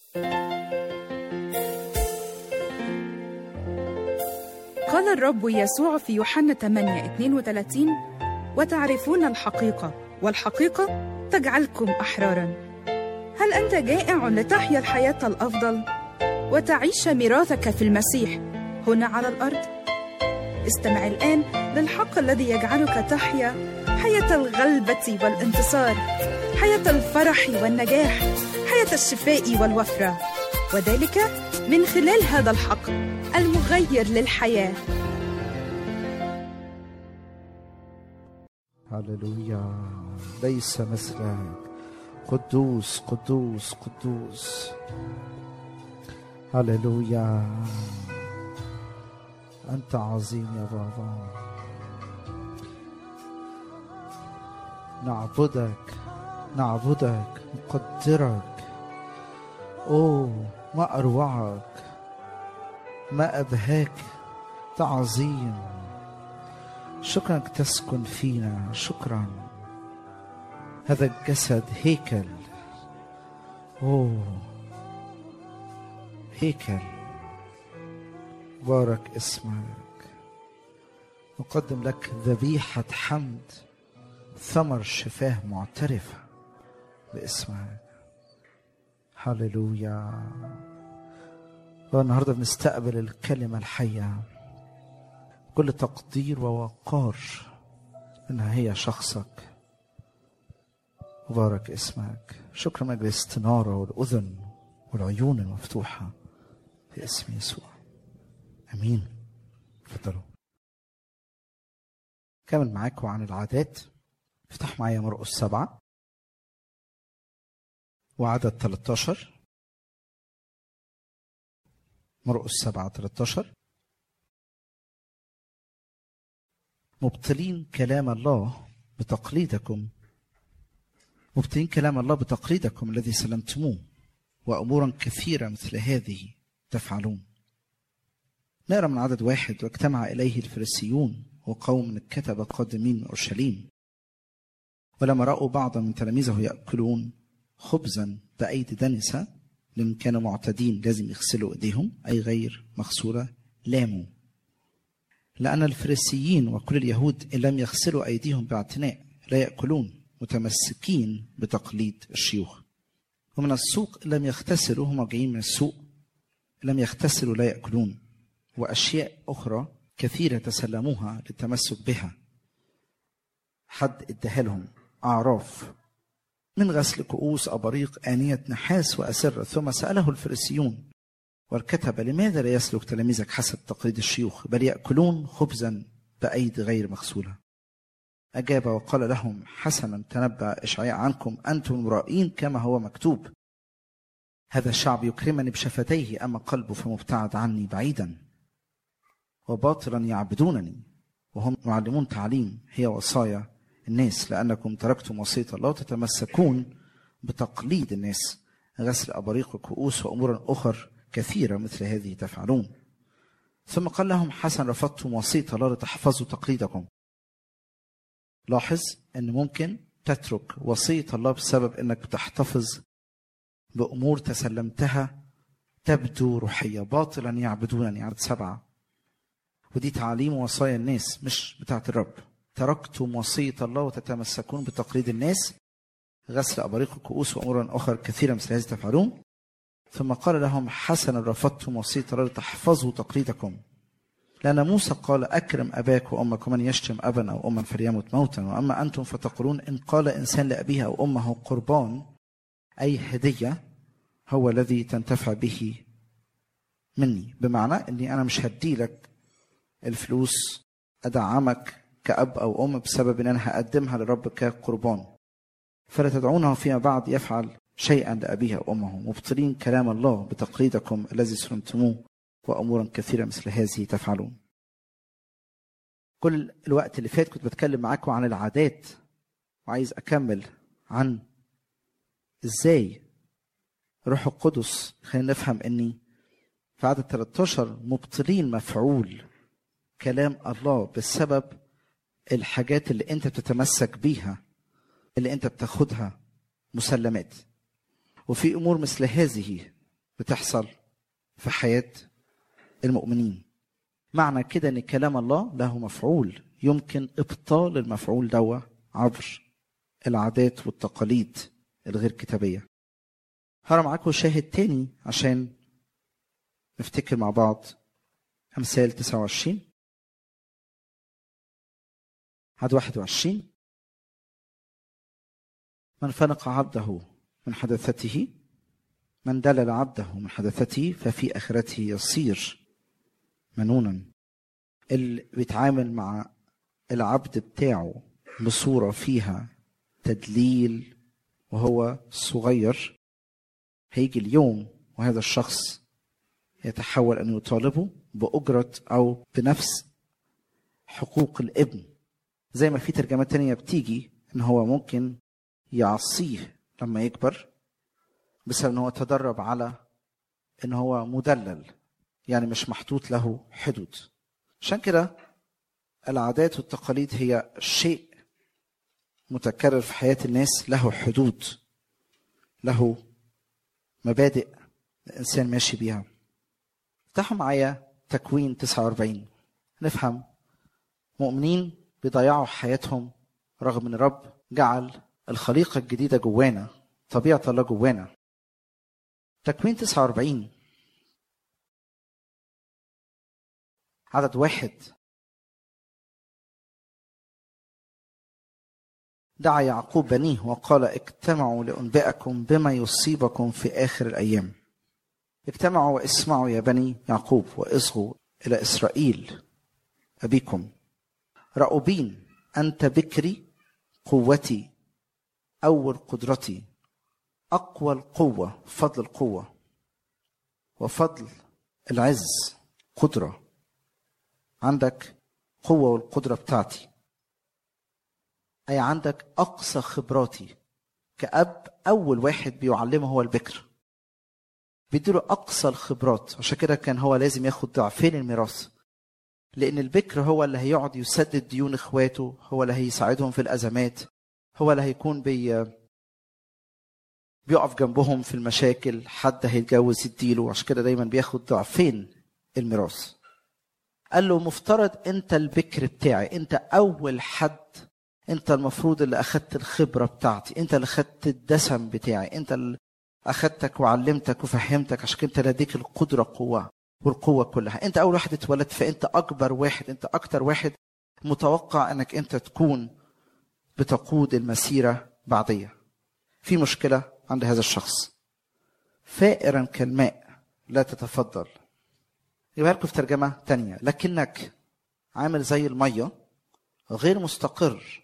قال الرب يسوع في يوحنا 8 32 وتعرفون الحقيقة والحقيقة تجعلكم أحرارا هل أنت جائع لتحيا الحياة الأفضل وتعيش ميراثك في المسيح هنا على الأرض؟ استمع الآن للحق الذي يجعلك تحيا حياة الغلبة والانتصار حياة الفرح والنجاح حياة الشفاء والوفرة وذلك من خلال هذا الحق المغير للحياه هللويا ليس مثلك قدوس قدوس قدوس هللويا أنت عظيم يا بابا نعبدك نعبدك نقدرك أوه ما أروعك ما أبهاك تعظيم شكرا انك تسكن فينا شكرا هذا الجسد هيكل اوه هيكل بارك اسمك نقدم لك ذبيحة حمد ثمر شفاه معترفة باسمك هللويا النهارده بنستقبل الكلمة الحية كل تقدير ووقار انها هي شخصك مبارك اسمك شكرا من اجل الاستناره والاذن والعيون المفتوحه في اسم يسوع امين تفضلوا كمل معاكم عن العادات افتح معايا مرقس سبعة وعدد 13 مرقس سبعة 13 مبطلين كلام الله بتقليدكم مبطلين كلام الله بتقليدكم الذي سلمتموه وأمورا كثيرة مثل هذه تفعلون نقرا من عدد واحد واجتمع إليه الفريسيون وقوم من الكتبة قادمين من أورشليم ولما رأوا بعضا من تلاميذه يأكلون خبزا بأيدي دنسة لأن كانوا معتدين لازم يغسلوا إيديهم أي غير مغسولة لاموا لأن الفريسيين وكل اليهود إن لم يغسلوا أيديهم باعتناء لا يأكلون متمسكين بتقليد الشيوخ ومن السوق إن لم يغتسلوا هم جايين من السوق إن لم يغتسلوا لا يأكلون وأشياء أخرى كثيرة تسلموها للتمسك بها حد اداها لهم أعراف من غسل كؤوس أباريق آنية نحاس وأسرة ثم سأله الفريسيون والكتب لماذا لا يسلك تلاميذك حسب تقليد الشيوخ بل يأكلون خبزا بأيدي غير مغسولة أجاب وقال لهم حسنا تنبأ إشعياء عنكم أنتم المرائين كما هو مكتوب هذا الشعب يكرمني بشفتيه أما قلبه فمبتعد عني بعيدا وباطلا يعبدونني وهم يعلمون تعليم هي وصايا الناس لأنكم تركتم وصية الله وتتمسكون بتقليد الناس غسل أباريق وكؤوس وأمور أخر كثيرة مثل هذه تفعلون ثم قال لهم حسن رفضتم وصية الله لتحفظوا تقليدكم لاحظ أن ممكن تترك وصية الله بسبب أنك بتحتفظ بأمور تسلمتها تبدو روحية باطلا يعبدونني عدد سبعة ودي تعاليم وصايا الناس مش بتاعت الرب تركتم وصية الله وتتمسكون بتقليد الناس غسل أباريق الكؤوس وأمور أخرى كثيرة مثل هذه تفعلون ثم قال لهم حسنا رفضتم وصية الله لتحفظوا تقليدكم لأن موسى قال أكرم أباك وأمك ومن يشتم أبا أو أما فليمت موتا وأما أنتم فتقولون إن قال إنسان لأبيه أو أمه قربان أي هدية هو الذي تنتفع به مني بمعنى أني أنا مش هدي لك الفلوس أدعمك كأب أو أم بسبب أن أنا هقدمها للرب كقربان فلا تدعونه فيما بعد يفعل شيئا لأبيه أو أمه مبطلين كلام الله بتقليدكم الذي سلمتموه وأمورا كثيرة مثل هذه تفعلون كل الوقت اللي فات كنت بتكلم معاكم عن العادات وعايز أكمل عن إزاي روح القدس خلينا نفهم أني في عدد 13 مبطلين مفعول كلام الله بسبب الحاجات اللي انت بتتمسك بيها اللي انت بتاخدها مسلمات وفي امور مثل هذه بتحصل في حياة المؤمنين معنى كده ان كلام الله له مفعول يمكن ابطال المفعول دوا عبر العادات والتقاليد الغير كتابية هرى معاكم شاهد تاني عشان نفتكر مع بعض أمثال 29 عدد 21 من فنق عبده من حدثته من دلل عبده من حدثته ففي آخرته يصير منونا اللي بيتعامل مع العبد بتاعه بصورة فيها تدليل وهو صغير هيجي اليوم وهذا الشخص يتحول أن يطالبه بأجرة أو بنفس حقوق الابن زي ما في ترجمات تانية بتيجي إن هو ممكن يعصيه لما يكبر بسبب إن هو تدرب على إن هو مدلل يعني مش محطوط له حدود عشان كده العادات والتقاليد هي شيء متكرر في حياة الناس له حدود له مبادئ الإنسان ماشي بيها افتحوا معايا تكوين 49 نفهم مؤمنين بيضيعوا حياتهم رغم ان الرب جعل الخليقة الجديدة جوانا طبيعة الله جوانا تكوين 49 عدد واحد دعا يعقوب بنيه وقال اجتمعوا لأنبئكم بما يصيبكم في آخر الأيام اجتمعوا واسمعوا يا بني يعقوب واصغوا إلى إسرائيل أبيكم رأوبين أنت بكري قوتي أول قدرتي أقوى القوة فضل القوة وفضل العز قدرة عندك قوة والقدرة بتاعتي أي عندك أقصى خبراتي كأب أول واحد بيعلمه هو البكر بيديله أقصى الخبرات عشان كده كان هو لازم ياخد ضعفين الميراث لأن البكر هو اللي هيقعد يسدد ديون إخواته هو اللي هيساعدهم في الأزمات هو اللي هيكون بي بيقف جنبهم في المشاكل حد هيتجوز يديله عشان كده دايما بياخد ضعفين الميراث قال له مفترض انت البكر بتاعي انت اول حد انت المفروض اللي اخدت الخبره بتاعتي انت اللي اخدت الدسم بتاعي انت اللي اخدتك وعلمتك وفهمتك عشان انت لديك القدره قوه والقوه كلها انت اول واحد اتولدت فانت اكبر واحد انت اكتر واحد متوقع انك انت تكون بتقود المسيره بعديه في مشكله عند هذا الشخص فائرا كالماء لا تتفضل يبقى لكم في ترجمه تانية لكنك عامل زي الميه غير مستقر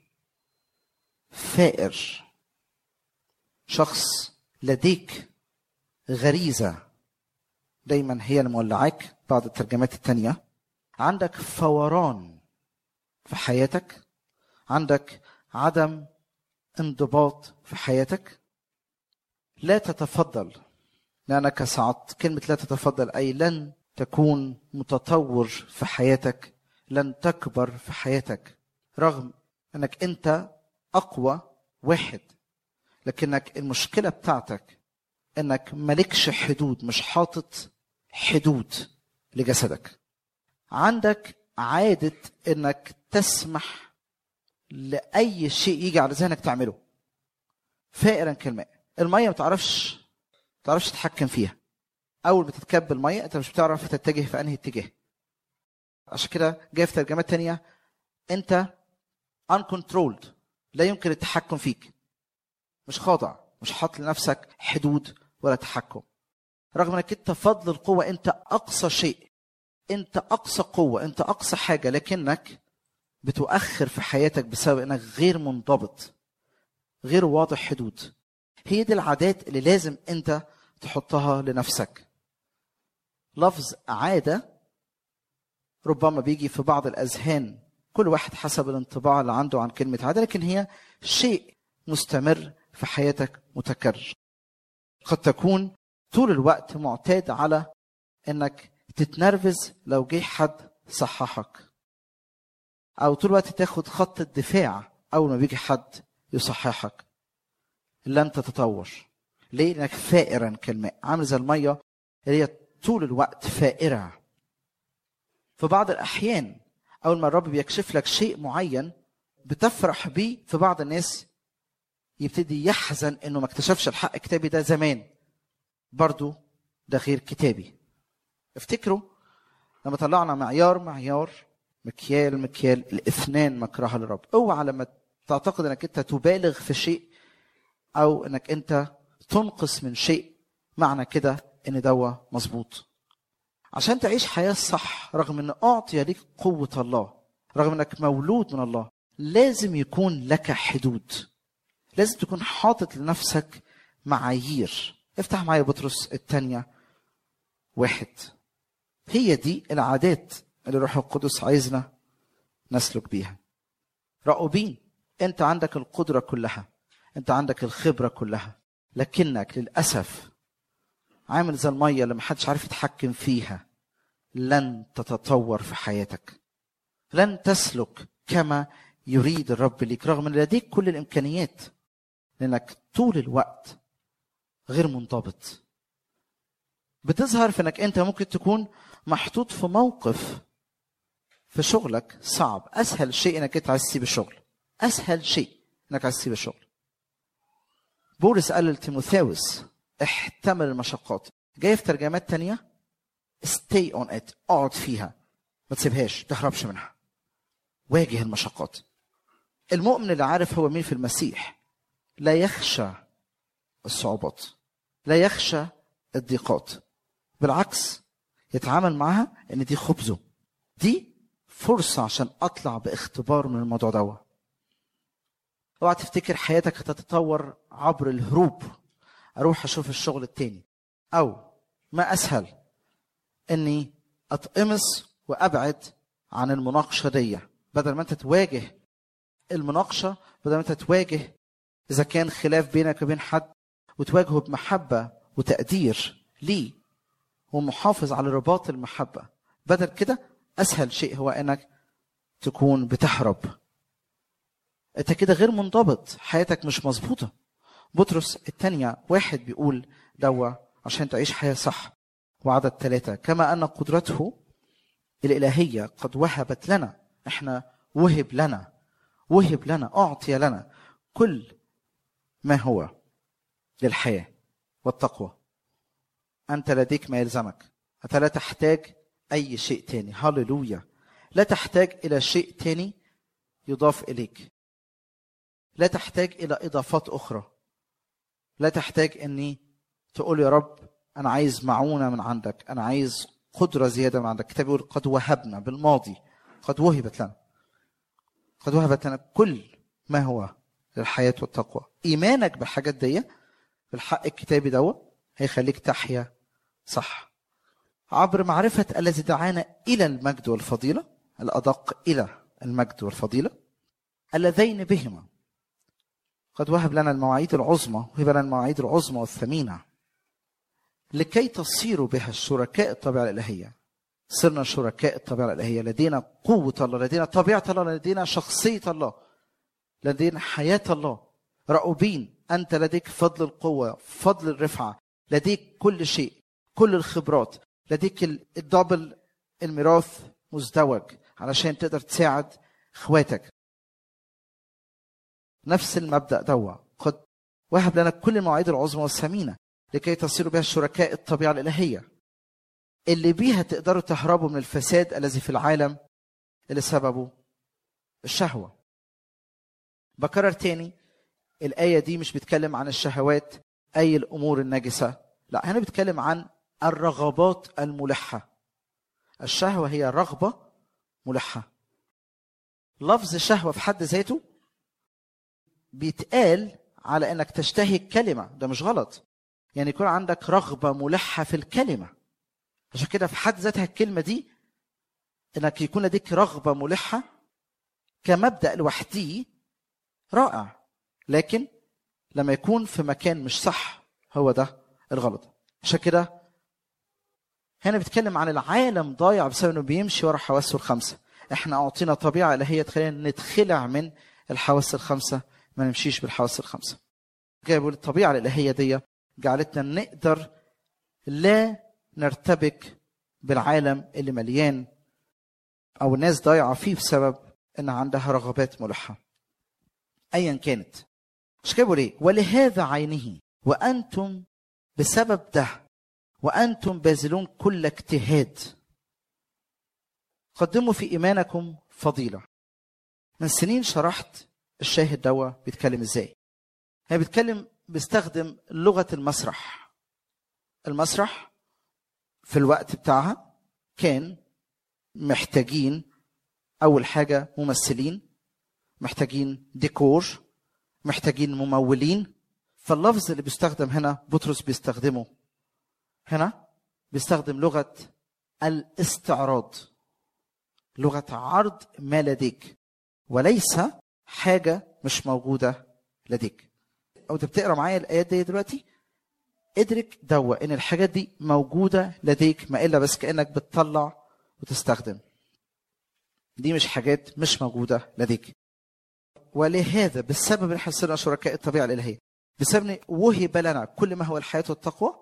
فائر شخص لديك غريزة دايما هي اللي مولعاك بعض الترجمات التانية عندك فوران في حياتك عندك عدم انضباط في حياتك لا تتفضل لأنك صعدت كلمة لا تتفضل أي لن تكون متطور في حياتك لن تكبر في حياتك رغم انك انت اقوى واحد لكنك المشكله بتاعتك انك مالكش حدود مش حاطط حدود لجسدك عندك عاده انك تسمح لاي شيء يجي على ذهنك تعمله فائرا كالماء الميه ما تعرفش ما تعرفش تتحكم فيها اول ما تتكب الميه انت مش بتعرف تتجه في انهي اتجاه عشان كده جاي في ترجمات تانية انت uncontrolled لا يمكن التحكم فيك مش خاضع مش حاطط لنفسك حدود ولا تحكم رغم انك انت فضل القوة انت اقصى شيء انت اقصى قوة انت اقصى حاجة لكنك بتؤخر في حياتك بسبب انك غير منضبط غير واضح حدود هي دي العادات اللي لازم انت تحطها لنفسك لفظ عاده ربما بيجي في بعض الاذهان كل واحد حسب الانطباع اللي عنده عن كلمه عاده لكن هي شيء مستمر في حياتك متكرر قد تكون طول الوقت معتاد على انك تتنرفز لو جه حد صححك او طول الوقت تاخد خط الدفاع اول ما بيجي حد يصححك لن تتطور ليه لانك فائرا كالماء عامل زي الميه اللي هي طول الوقت فائرة في بعض الأحيان أول ما الرب بيكشف لك شيء معين بتفرح بيه في بعض الناس يبتدي يحزن انه ما اكتشفش الحق الكتابي ده زمان برضو ده غير كتابي افتكروا لما طلعنا معيار معيار مكيال مكيال الاثنان مكرها للرب اوعى لما تعتقد انك انت تبالغ في شيء او انك انت تنقص من شيء معنى كده ان دوا مظبوط عشان تعيش حياة صح رغم ان اعطي ليك قوة الله رغم انك مولود من الله لازم يكون لك حدود لازم تكون حاطط لنفسك معايير افتح معايا بطرس الثانية واحد هي دي العادات اللي الروح القدس عايزنا نسلك بيها رأوبين انت عندك القدرة كلها انت عندك الخبرة كلها لكنك للأسف عامل زي المية اللي محدش عارف يتحكم فيها لن تتطور في حياتك لن تسلك كما يريد الرب ليك رغم ان لديك كل الامكانيات لانك طول الوقت غير منضبط بتظهر في انك انت ممكن تكون محطوط في موقف في شغلك صعب اسهل شيء انك انت عايز تسيب الشغل اسهل شيء انك عايز تسيب الشغل بولس قال لتيموثاوس احتمل المشقات جاي في ترجمات تانية stay on it اقعد فيها ما تسيبهاش تهربش منها واجه المشقات المؤمن اللي عارف هو مين في المسيح لا يخشى الصعوبات لا يخشى الضيقات بالعكس يتعامل معها ان دي خبزه دي فرصة عشان اطلع باختبار من الموضوع ده اوعى تفتكر حياتك هتتطور عبر الهروب اروح اشوف الشغل التاني او ما اسهل اني اتقمص وابعد عن المناقشه دي بدل ما انت تواجه المناقشه بدل ما انت تواجه اذا كان خلاف بينك وبين حد وتواجهه بمحبه وتقدير ليه ومحافظ على رباط المحبه بدل كده اسهل شيء هو انك تكون بتهرب انت كده غير منضبط حياتك مش مظبوطه بطرس الثانية واحد بيقول دوا عشان تعيش حياة صح وعدد ثلاثة كما أن قدرته الإلهية قد وهبت لنا احنا وهب لنا وهب لنا أعطي لنا كل ما هو للحياة والتقوى أنت لديك ما يلزمك أنت لا تحتاج أي شيء تاني هللويا لا تحتاج إلى شيء تاني يضاف إليك لا تحتاج إلى إضافات أخرى لا تحتاج اني تقول يا رب انا عايز معونه من عندك انا عايز قدره زياده من عندك الكتاب يقول قد وهبنا بالماضي قد وهبت لنا قد وهبت لنا كل ما هو للحياه والتقوى ايمانك بالحاجات دي بالحق الكتابي دوت هيخليك تحيا صح عبر معرفة الذي دعانا إلى المجد والفضيلة الأدق إلى المجد والفضيلة اللذين بهما قد وهب لنا المواعيد العظمى وهب لنا المواعيد العظمى والثمينة لكي تصيروا بها الشركاء الطبيعة الإلهية صرنا شركاء الطبيعة الإلهية لدينا قوة الله لدينا طبيعة الله لدينا شخصية الله لدينا حياة الله رؤوبين أنت لديك فضل القوة فضل الرفعة لديك كل شيء كل الخبرات لديك الدبل الميراث مزدوج علشان تقدر تساعد اخواتك نفس المبدا دوا قد وهب لنا كل المواعيد العظمى والثمينه لكي تصيروا بها الشركاء الطبيعه الالهيه اللي بيها تقدروا تهربوا من الفساد الذي في العالم اللي سببه الشهوه بكرر تاني الآية دي مش بتتكلم عن الشهوات أي الأمور النجسة لا هنا بتتكلم عن الرغبات الملحة الشهوة هي رغبة ملحة لفظ الشهوة في حد ذاته بيتقال على انك تشتهي الكلمه ده مش غلط يعني يكون عندك رغبه ملحه في الكلمه عشان كده في حد ذاتها الكلمه دي انك يكون لديك رغبه ملحه كمبدا لوحده رائع لكن لما يكون في مكان مش صح هو ده الغلط عشان كده هنا بيتكلم عن العالم ضايع بسبب انه بيمشي ورا حواسه الخمسه احنا اعطينا طبيعه الهيه تخلينا نتخلع من الحواس الخمسه ما نمشيش بالحواس الخمسه كده بيقول الطبيعه الالهيه دي جعلتنا نقدر لا نرتبك بالعالم اللي مليان او الناس ضايعه فيه بسبب ان عندها رغبات ملحه ايا كانت مش كده بيقول ايه ولهذا عينه وانتم بسبب ده وانتم باذلون كل اجتهاد قدموا في ايمانكم فضيله من سنين شرحت الشاهد دوا بيتكلم ازاي هي بيتكلم بيستخدم لغه المسرح المسرح في الوقت بتاعها كان محتاجين اول حاجه ممثلين محتاجين ديكور محتاجين ممولين فاللفظ اللي بيستخدم هنا بطرس بيستخدمه هنا بيستخدم لغه الاستعراض لغه عرض ما لديك وليس حاجه مش موجوده لديك او انت بتقرا معايا الايات دي دلوقتي ادرك دوا ان الحاجات دي موجوده لديك ما الا بس كانك بتطلع وتستخدم دي مش حاجات مش موجوده لديك ولهذا بالسبب ان احنا صرنا شركاء الطبيعه الالهيه بسبب إن وهب لنا كل ما هو الحياه والتقوى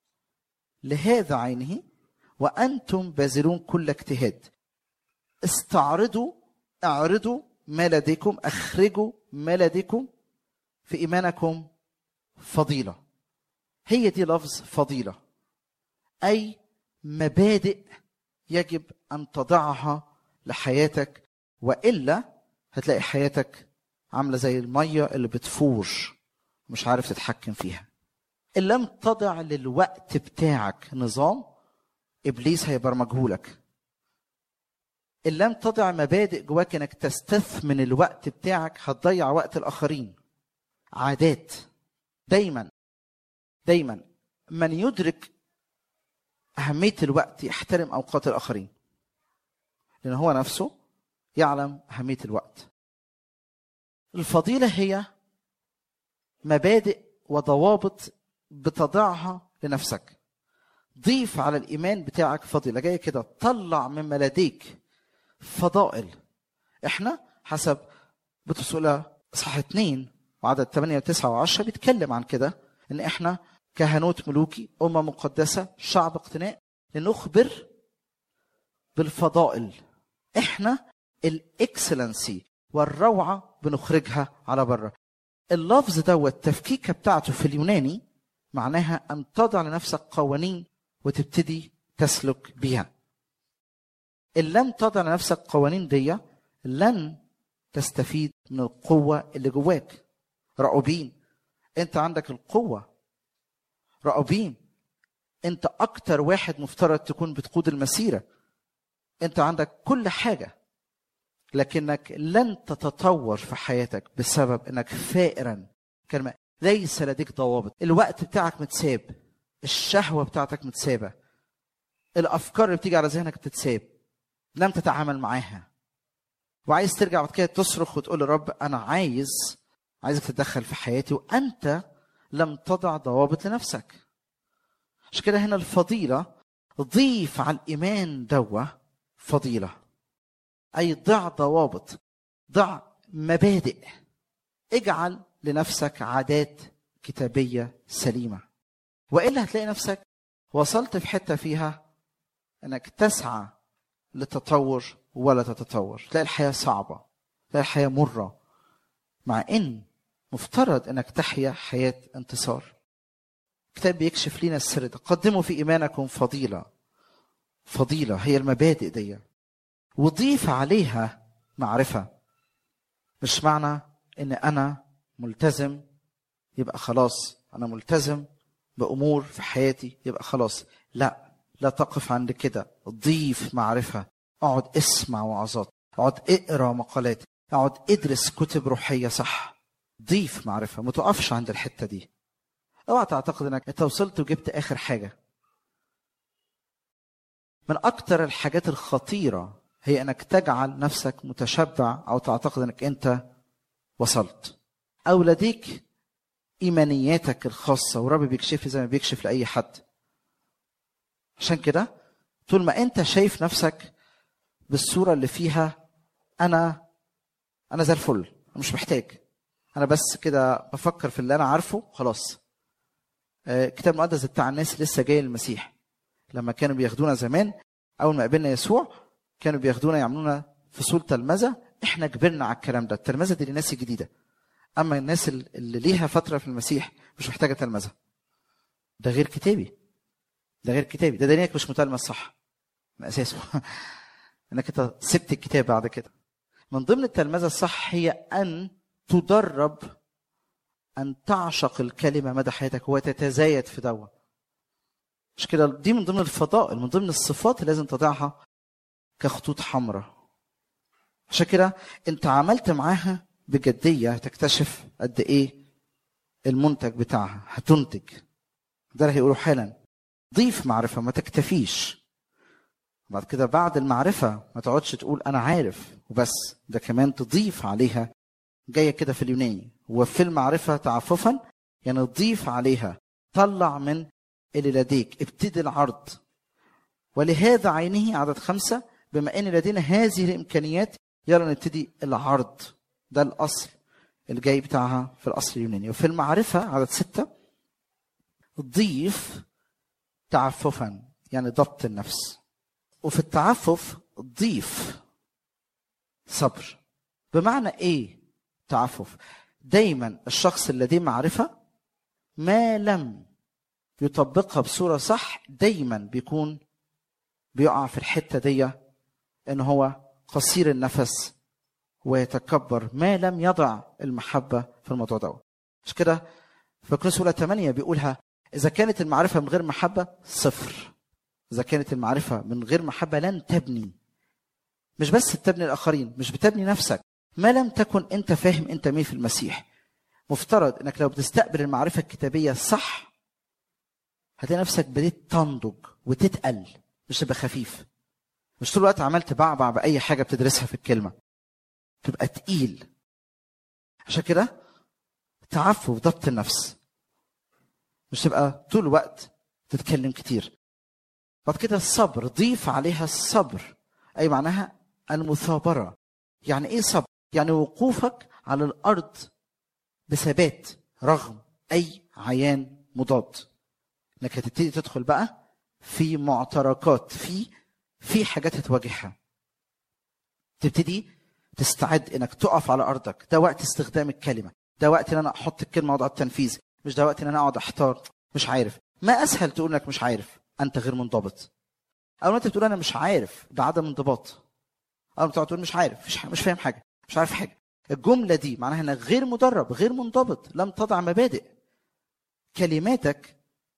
لهذا عينه وانتم باذلون كل اجتهاد استعرضوا اعرضوا ما لديكم اخرجوا ما لديكم في ايمانكم فضيله هي دي لفظ فضيله اي مبادئ يجب ان تضعها لحياتك والا هتلاقي حياتك عامله زي الميه اللي بتفور مش عارف تتحكم فيها ان لم تضع للوقت بتاعك نظام ابليس هيبرمجهولك ان لم تضع مبادئ جواك انك تستثمن الوقت بتاعك هتضيع وقت الاخرين عادات دايما دايما من يدرك أهمية الوقت يحترم أوقات الآخرين لأن هو نفسه يعلم أهمية الوقت الفضيلة هي مبادئ وضوابط بتضعها لنفسك ضيف على الإيمان بتاعك فضيلة جاية كده طلع مما لديك فضائل احنا حسب بطرس اصحاح 2 وعدد 8 و9 و10 بيتكلم عن كده ان احنا كهنوت ملوكي أمة مقدسة شعب اقتناء لنخبر بالفضائل احنا الاكسلنسي والروعة بنخرجها على بره اللفظ ده والتفكيكة بتاعته في اليوناني معناها أن تضع لنفسك قوانين وتبتدي تسلك بيها إن لم تضع لنفسك قوانين دي لن تستفيد من القوة اللي جواك رأوبين انت عندك القوة رأوبين انت اكتر واحد مفترض تكون بتقود المسيرة انت عندك كل حاجة لكنك لن تتطور في حياتك بسبب انك فائرا كلمة ليس لديك ضوابط الوقت بتاعك متساب الشهوة بتاعتك متسابة الافكار اللي بتيجي على ذهنك بتتساب لم تتعامل معاها وعايز ترجع بعد كده تصرخ وتقول لرب انا عايز عايزك تتدخل في حياتي وانت لم تضع ضوابط لنفسك عشان كده هنا الفضيلة ضيف على الإيمان دوا فضيلة أي ضع ضوابط ضع مبادئ اجعل لنفسك عادات كتابية سليمة وإلا هتلاقي نفسك وصلت في حتة فيها أنك تسعى للتطور ولا تتطور تلاقي الحياة صعبة تلاقي الحياة مرة مع إن مفترض انك تحيا حياه انتصار الكتاب بيكشف لنا السر ده قدموا في ايمانكم فضيله فضيله هي المبادئ دي وضيف عليها معرفه مش معنى ان انا ملتزم يبقى خلاص انا ملتزم بامور في حياتي يبقى خلاص لا لا تقف عند كده ضيف معرفه اقعد اسمع وعظات اقعد اقرا مقالات اقعد ادرس كتب روحيه صح ضيف معرفة ما تقفش عند الحتة دي اوعى تعتقد انك انت وصلت وجبت اخر حاجة من اكتر الحاجات الخطيرة هي انك تجعل نفسك متشبع او تعتقد انك انت وصلت او لديك ايمانياتك الخاصة ورب بيكشف زي ما بيكشف لاي حد عشان كده طول ما انت شايف نفسك بالصورة اللي فيها انا انا زي الفل مش محتاج انا بس كده بفكر في اللي انا عارفه خلاص الكتاب المقدس بتاع الناس لسه جاي المسيح لما كانوا بياخدونا زمان اول ما قابلنا يسوع كانوا بياخدونا يعملونا فصول تلمذه احنا كبرنا على الكلام ده التلمذه دي للناس الجديده اما الناس اللي ليها فتره في المسيح مش محتاجه تلمذه ده غير كتابي ده غير كتابي ده دليلك مش متلمذ صح من اساسه انك انت سبت الكتاب بعد كده من ضمن التلمذه الصح هي ان تدرب ان تعشق الكلمه مدى حياتك وتتزايد في دوا مش كده دي من ضمن الفضائل من ضمن الصفات اللي لازم تضعها كخطوط حمراء عشان كده انت عملت معاها بجديه هتكتشف قد ايه المنتج بتاعها هتنتج ده اللي هيقولوا حالا ضيف معرفه ما تكتفيش بعد كده بعد المعرفه ما تقعدش تقول انا عارف وبس ده كمان تضيف عليها جايه كده في اليوناني وفي المعرفه تعففا يعني تضيف عليها طلع من اللي لديك ابتدي العرض ولهذا عينه عدد خمسة بما أن لدينا هذه الإمكانيات يلا نبتدي العرض ده الأصل الجاي بتاعها في الأصل اليوناني وفي المعرفة عدد ستة ضيف تعففا يعني ضبط النفس وفي التعفف ضيف صبر بمعنى ايه تعفف دايما الشخص الذي معرفه ما لم يطبقها بصوره صح دايما بيكون بيقع في الحته دي ان هو قصير النفس ويتكبر ما لم يضع المحبه في الموضوع ده مش كده في كورنثوس اولى 8 بيقولها اذا كانت المعرفه من غير محبه صفر اذا كانت المعرفه من غير محبه لن تبني مش بس تبني الاخرين مش بتبني نفسك ما لم تكن انت فاهم انت مين في المسيح مفترض انك لو بتستقبل المعرفه الكتابيه صح هتلاقي نفسك بديت تنضج وتتقل مش تبقى خفيف مش طول الوقت عمال تبعبع باي حاجه بتدرسها في الكلمه تبقى تقيل عشان كده تعفف ضبط النفس مش تبقى طول الوقت تتكلم كتير بعد كده الصبر ضيف عليها الصبر اي معناها المثابره يعني ايه صبر يعني وقوفك على الارض بثبات رغم اي عيان مضاد انك هتبتدي تدخل بقى في معتركات في في حاجات هتواجهها تبتدي تستعد انك تقف على ارضك ده وقت استخدام الكلمه ده وقت ان انا احط الكلمه وضع التنفيذ مش ده وقت ان انا اقعد احتار مش عارف ما اسهل تقول انك مش عارف انت غير منضبط او انت بتقول انا مش عارف ده عدم انضباط او بتقعد تقول مش عارف مش, مش فاهم حاجه مش عارف حاجه الجمله دي معناها انك غير مدرب غير منضبط لم تضع مبادئ كلماتك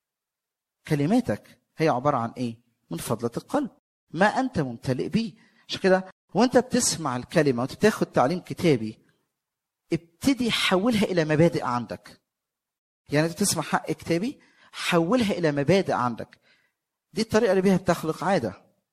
كلماتك هي عباره عن ايه من فضله القلب ما انت ممتلئ به عشان كده وانت بتسمع الكلمه وانت بتاخد تعليم كتابي ابتدي حولها الى مبادئ عندك يعني انت بتسمع حق كتابي حولها الى مبادئ عندك دي الطريقه اللي بيها بتخلق عاده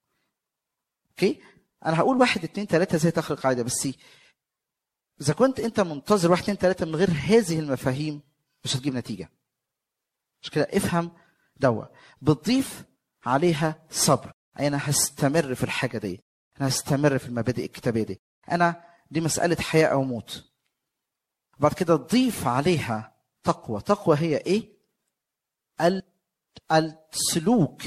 اوكي انا هقول واحد اتنين تلاته ازاي تخلق عاده بس اذا كنت انت منتظر واحد اتنين تلاته من غير هذه المفاهيم مش هتجيب نتيجه مش كده افهم دوا بتضيف عليها صبر اي انا هستمر في الحاجه دي انا هستمر في المبادئ الكتابيه دي انا دي مساله حياه او موت بعد كده تضيف عليها تقوى تقوى هي ايه السلوك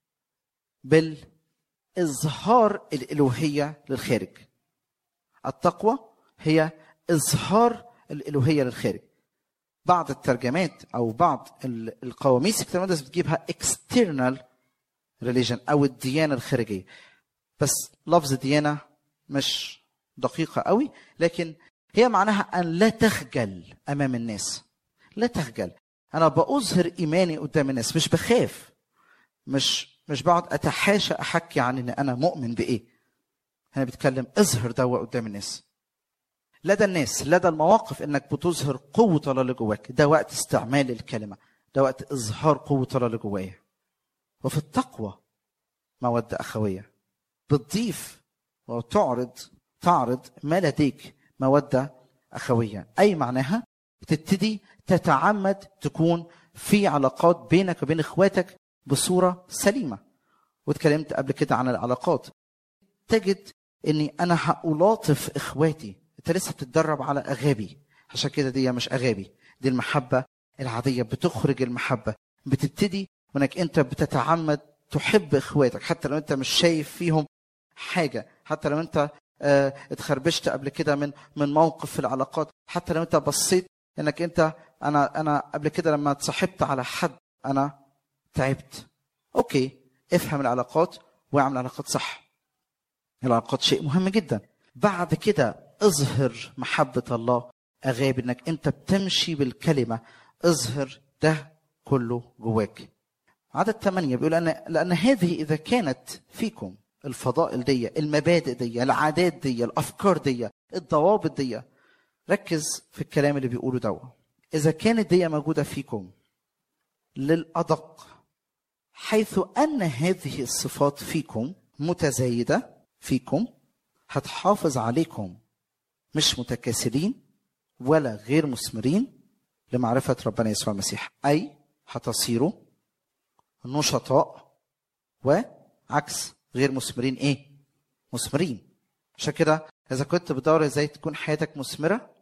بالاظهار الالوهيه للخارج التقوى هي اظهار الالوهيه للخارج بعض الترجمات او بعض القواميس الكتاب المقدس بتجيبها external religion او الديانه الخارجيه بس لفظ ديانه مش دقيقه قوي لكن هي معناها ان لا تخجل امام الناس لا تخجل انا باظهر ايماني قدام الناس مش بخاف مش مش بقعد اتحاشى احكي عن ان انا مؤمن بايه انا بتكلم اظهر دوا قدام الناس لدى الناس لدى المواقف انك بتظهر قوه الله اللي جواك ده وقت استعمال الكلمه ده وقت اظهار قوه الله اللي جوايا وفي التقوى موده اخويه بتضيف وتعرض تعرض ما لديك موده اخويه اي معناها بتبتدي تتعمد تكون في علاقات بينك وبين اخواتك بصوره سليمه واتكلمت قبل كده عن العلاقات تجد اني انا هألاطف اخواتي انت لسه بتتدرب على اغابي عشان كده دي مش اغابي دي المحبه العاديه بتخرج المحبه بتبتدي وانك انت بتتعمد تحب اخواتك حتى لو انت مش شايف فيهم حاجه حتى لو انت آه، اتخربشت قبل كده من من موقف في العلاقات حتى لو انت بصيت انك انت انا انا قبل كده لما اتصاحبت على حد انا تعبت اوكي افهم العلاقات واعمل علاقات صح العلاقات شيء مهم جدا بعد كده اظهر محبة الله أغاب إنك أنت بتمشي بالكلمة اظهر ده كله جواك عدد ثمانية بيقول أن لأن هذه إذا كانت فيكم الفضائل دي المبادئ دي العادات دي الأفكار دي الضوابط دي ركز في الكلام اللي بيقوله دوا إذا كانت دي موجودة فيكم للأدق حيث أن هذه الصفات فيكم متزايدة فيكم هتحافظ عليكم مش متكاسلين ولا غير مثمرين لمعرفة ربنا يسوع المسيح أي هتصيروا نشطاء وعكس غير مثمرين إيه؟ مثمرين عشان كده إذا كنت بتدور إزاي تكون حياتك مثمرة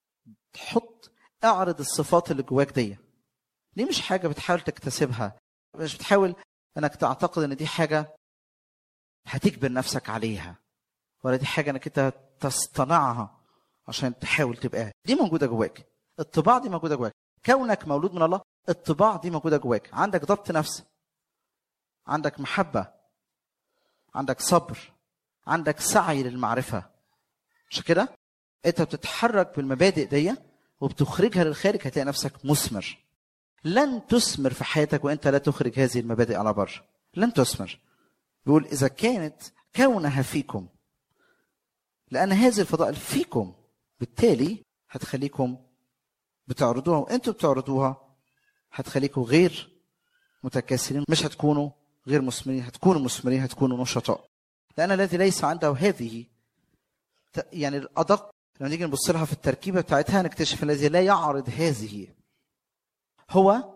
حط اعرض الصفات اللي جواك دي دي مش حاجة بتحاول تكتسبها مش بتحاول انك تعتقد ان دي حاجة هتجبر نفسك عليها ولا دي حاجة انك انت تصطنعها عشان تحاول تبقى دي موجودة جواك الطباع دي موجودة جواك كونك مولود من الله الطباع دي موجودة جواك عندك ضبط نفس عندك محبة عندك صبر عندك سعي للمعرفة مش كده انت بتتحرك بالمبادئ دي وبتخرجها للخارج هتلاقي نفسك مثمر لن تثمر في حياتك وانت لا تخرج هذه المبادئ على بر لن تثمر بيقول اذا كانت كونها فيكم لان هذه الفضائل فيكم بالتالي هتخليكم بتعرضوها وانتوا بتعرضوها هتخليكم غير متكاسلين مش هتكونوا غير مثمرين هتكونوا مثمرين هتكونوا نشطاء لان الذي ليس عنده هذه يعني الادق لما نيجي نبص لها في التركيبه بتاعتها نكتشف الذي لا يعرض هذه هو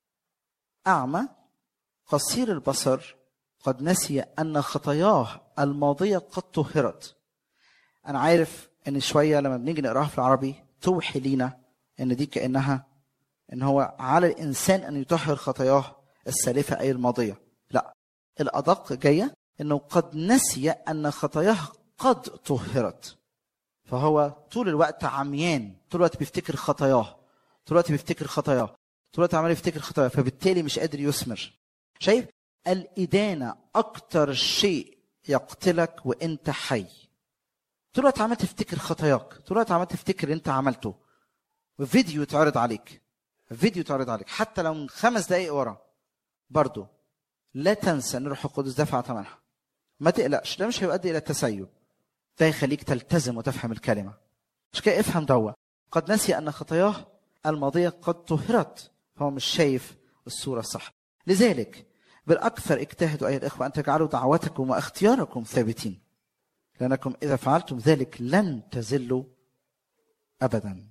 أعمى قصير البصر قد نسي أن خطاياه الماضية قد طهرت أنا عارف إن شوية لما بنيجي نقراها في العربي توحي لينا إن دي كأنها إن هو على الإنسان أن يطهر خطاياه السالفة أي الماضية لا الأدق جاية إنه قد نسي أن خطاياه قد طهرت فهو طول الوقت عميان طول الوقت بيفتكر خطاياه طول الوقت بيفتكر خطاياه طول الوقت عمال يفتكر خطايا فبالتالي مش قادر يثمر شايف الإدانة أكتر شيء يقتلك وأنت حي طول الوقت عمال تفتكر خطاياك طول الوقت عمال تفتكر اللي أنت عملته وفيديو يتعرض عليك فيديو يتعرض عليك حتى لو من خمس دقايق ورا برضه لا تنسى ان الروح القدس دفع ثمنها ما تقلقش ده مش هيؤدي الى التسيب ده يخليك تلتزم وتفهم الكلمه مش كده افهم دوا قد نسي ان خطاياه الماضيه قد طهرت فهو مش شايف الصورة الصح لذلك بالأكثر اجتهدوا أيها الإخوة أن تجعلوا دعوتكم واختياركم ثابتين لأنكم إذا فعلتم ذلك لن تزلوا أبدا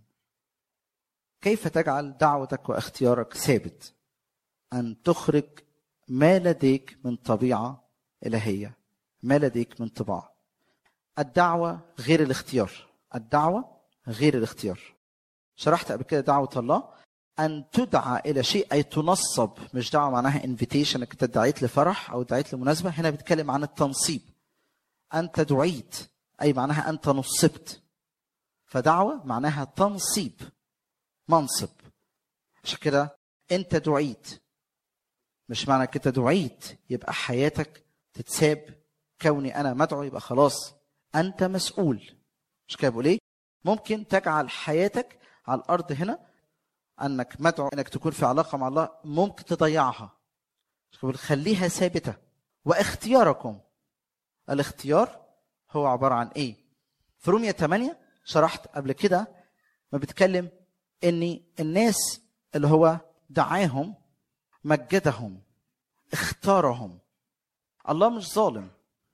كيف تجعل دعوتك واختيارك ثابت أن تخرج ما لديك من طبيعة إلهية ما لديك من طباع الدعوة غير الاختيار الدعوة غير الاختيار شرحت قبل كده دعوة الله ان تدعى الى شيء اي تنصب مش دعوه معناها انفيتيشن انك انت دعيت لفرح او دعيت لمناسبه هنا بيتكلم عن التنصيب انت دعيت اي معناها انت نصبت فدعوه معناها تنصيب منصب عشان كده انت دعيت مش معنى انك انت دعيت يبقى حياتك تتساب كوني انا مدعو يبقى خلاص انت مسؤول مش كده بقول ايه ممكن تجعل حياتك على الارض هنا انك مدعو انك تكون في علاقه مع الله ممكن تضيعها خليها ثابته واختياركم الاختيار هو عباره عن ايه في رومية 8 شرحت قبل كده ما بتكلم ان الناس اللي هو دعاهم مجدهم اختارهم الله مش ظالم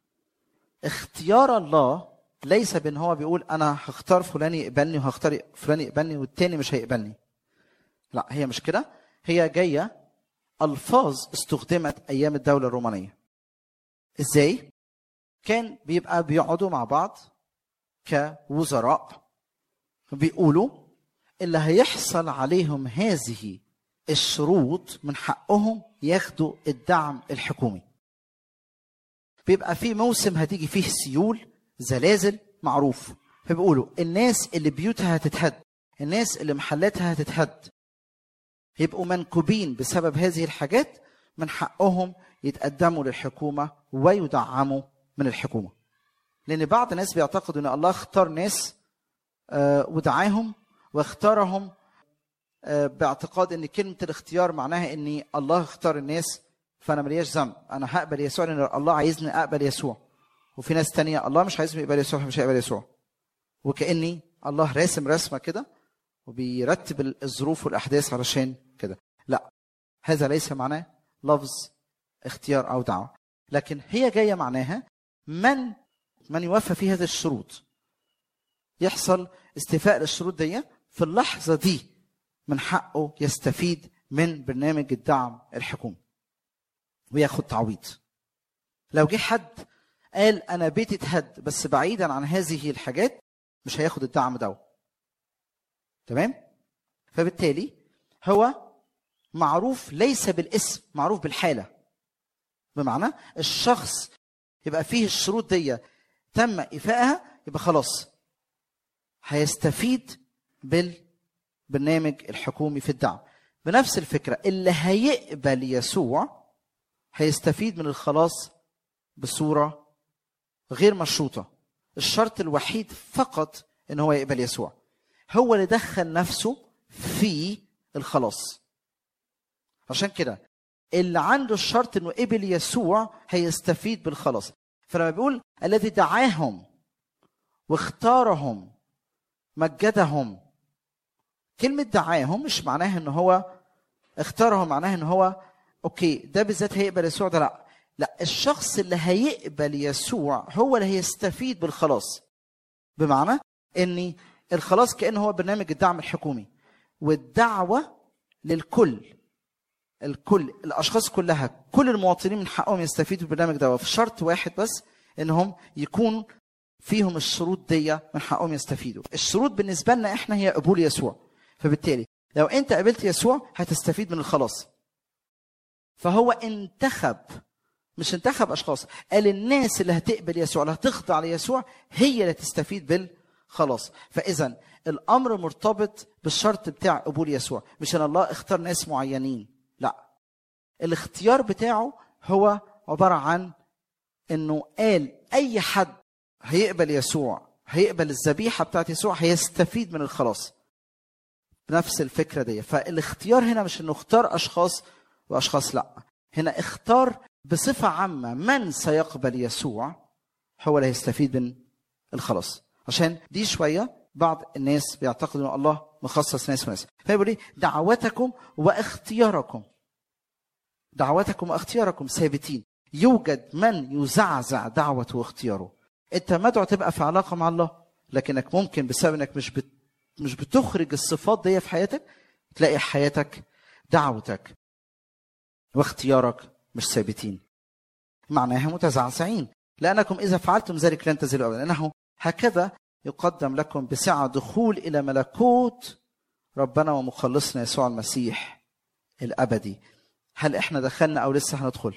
اختيار الله ليس بان هو بيقول انا هختار فلان يقبلني وهختار فلان يقبلني والتاني مش هيقبلني لا هي مش كده هي جايه الفاظ استخدمت ايام الدوله الرومانيه ازاي كان بيبقى بيقعدوا مع بعض كوزراء بيقولوا اللي هيحصل عليهم هذه الشروط من حقهم ياخدوا الدعم الحكومي بيبقى في موسم هتيجي فيه سيول زلازل معروف فبيقولوا الناس اللي بيوتها هتتهد الناس اللي محلاتها هتتهد يبقوا منكوبين بسبب هذه الحاجات من حقهم يتقدموا للحكومة ويدعموا من الحكومة لأن بعض الناس بيعتقدوا أن الله اختار ناس آه، ودعاهم واختارهم آه، باعتقاد ان كلمه الاختيار معناها ان الله اختار الناس فانا ملياش ذنب انا هقبل يسوع لان الله عايزني اقبل يسوع وفي ناس تانية الله مش عايزني اقبل يسوع فمش هقبل يسوع وكاني الله راسم رسمه كده وبيرتب الظروف والاحداث علشان كده لا هذا ليس معناه لفظ اختيار او دعوه لكن هي جايه معناها من من يوفى في هذه الشروط يحصل استيفاء للشروط دي في اللحظه دي من حقه يستفيد من برنامج الدعم الحكومي وياخد تعويض لو جه حد قال انا بيتي اتهد بس بعيدا عن هذه الحاجات مش هياخد الدعم ده تمام فبالتالي هو معروف ليس بالاسم معروف بالحاله بمعنى الشخص يبقى فيه الشروط دي تم ايفائها يبقى خلاص هيستفيد بالبرنامج الحكومي في الدعم بنفس الفكره اللي هيقبل يسوع هيستفيد من الخلاص بصوره غير مشروطه الشرط الوحيد فقط ان هو يقبل يسوع هو اللي دخل نفسه في الخلاص عشان كده اللي عنده الشرط انه قبل يسوع هيستفيد بالخلاص فلما بيقول الذي دعاهم واختارهم مجدهم كلمة دعاهم مش معناها ان هو اختارهم معناها ان هو اوكي ده بالذات هيقبل يسوع ده لا لا الشخص اللي هيقبل يسوع هو اللي هيستفيد بالخلاص بمعنى ان الخلاص كانه هو برنامج الدعم الحكومي والدعوه للكل الكل الاشخاص كلها كل المواطنين من حقهم يستفيدوا بالبرنامج ده في شرط واحد بس انهم يكون فيهم الشروط دي من حقهم يستفيدوا الشروط بالنسبه لنا احنا هي قبول يسوع فبالتالي لو انت قبلت يسوع هتستفيد من الخلاص فهو انتخب مش انتخب اشخاص قال الناس اللي هتقبل يسوع اللي هتخضع ليسوع هي اللي تستفيد بالخلاص فاذا الامر مرتبط بالشرط بتاع قبول يسوع مش ان الله اختار ناس معينين لا الاختيار بتاعه هو عباره عن انه قال اي حد هيقبل يسوع هيقبل الذبيحه بتاعت يسوع هيستفيد من الخلاص بنفس الفكره دي فالاختيار هنا مش انه اختار اشخاص واشخاص لا هنا اختار بصفه عامه من سيقبل يسوع هو اللي هيستفيد من الخلاص عشان دي شويه بعض الناس بيعتقدوا ان الله مخصص ناس وناس فيقول ايه دعوتكم واختياركم دعوتكم واختياركم ثابتين يوجد من يزعزع دعوته واختياره انت مدعو تبقى في علاقه مع الله لكنك ممكن بسبب انك مش بت... مش بتخرج الصفات دي في حياتك تلاقي حياتك دعوتك واختيارك مش ثابتين معناها متزعزعين لانكم اذا فعلتم ذلك لن تزلوا ابدا لانه هكذا يقدم لكم بسعه دخول الى ملكوت ربنا ومخلصنا يسوع المسيح الابدي هل احنا دخلنا او لسه هندخل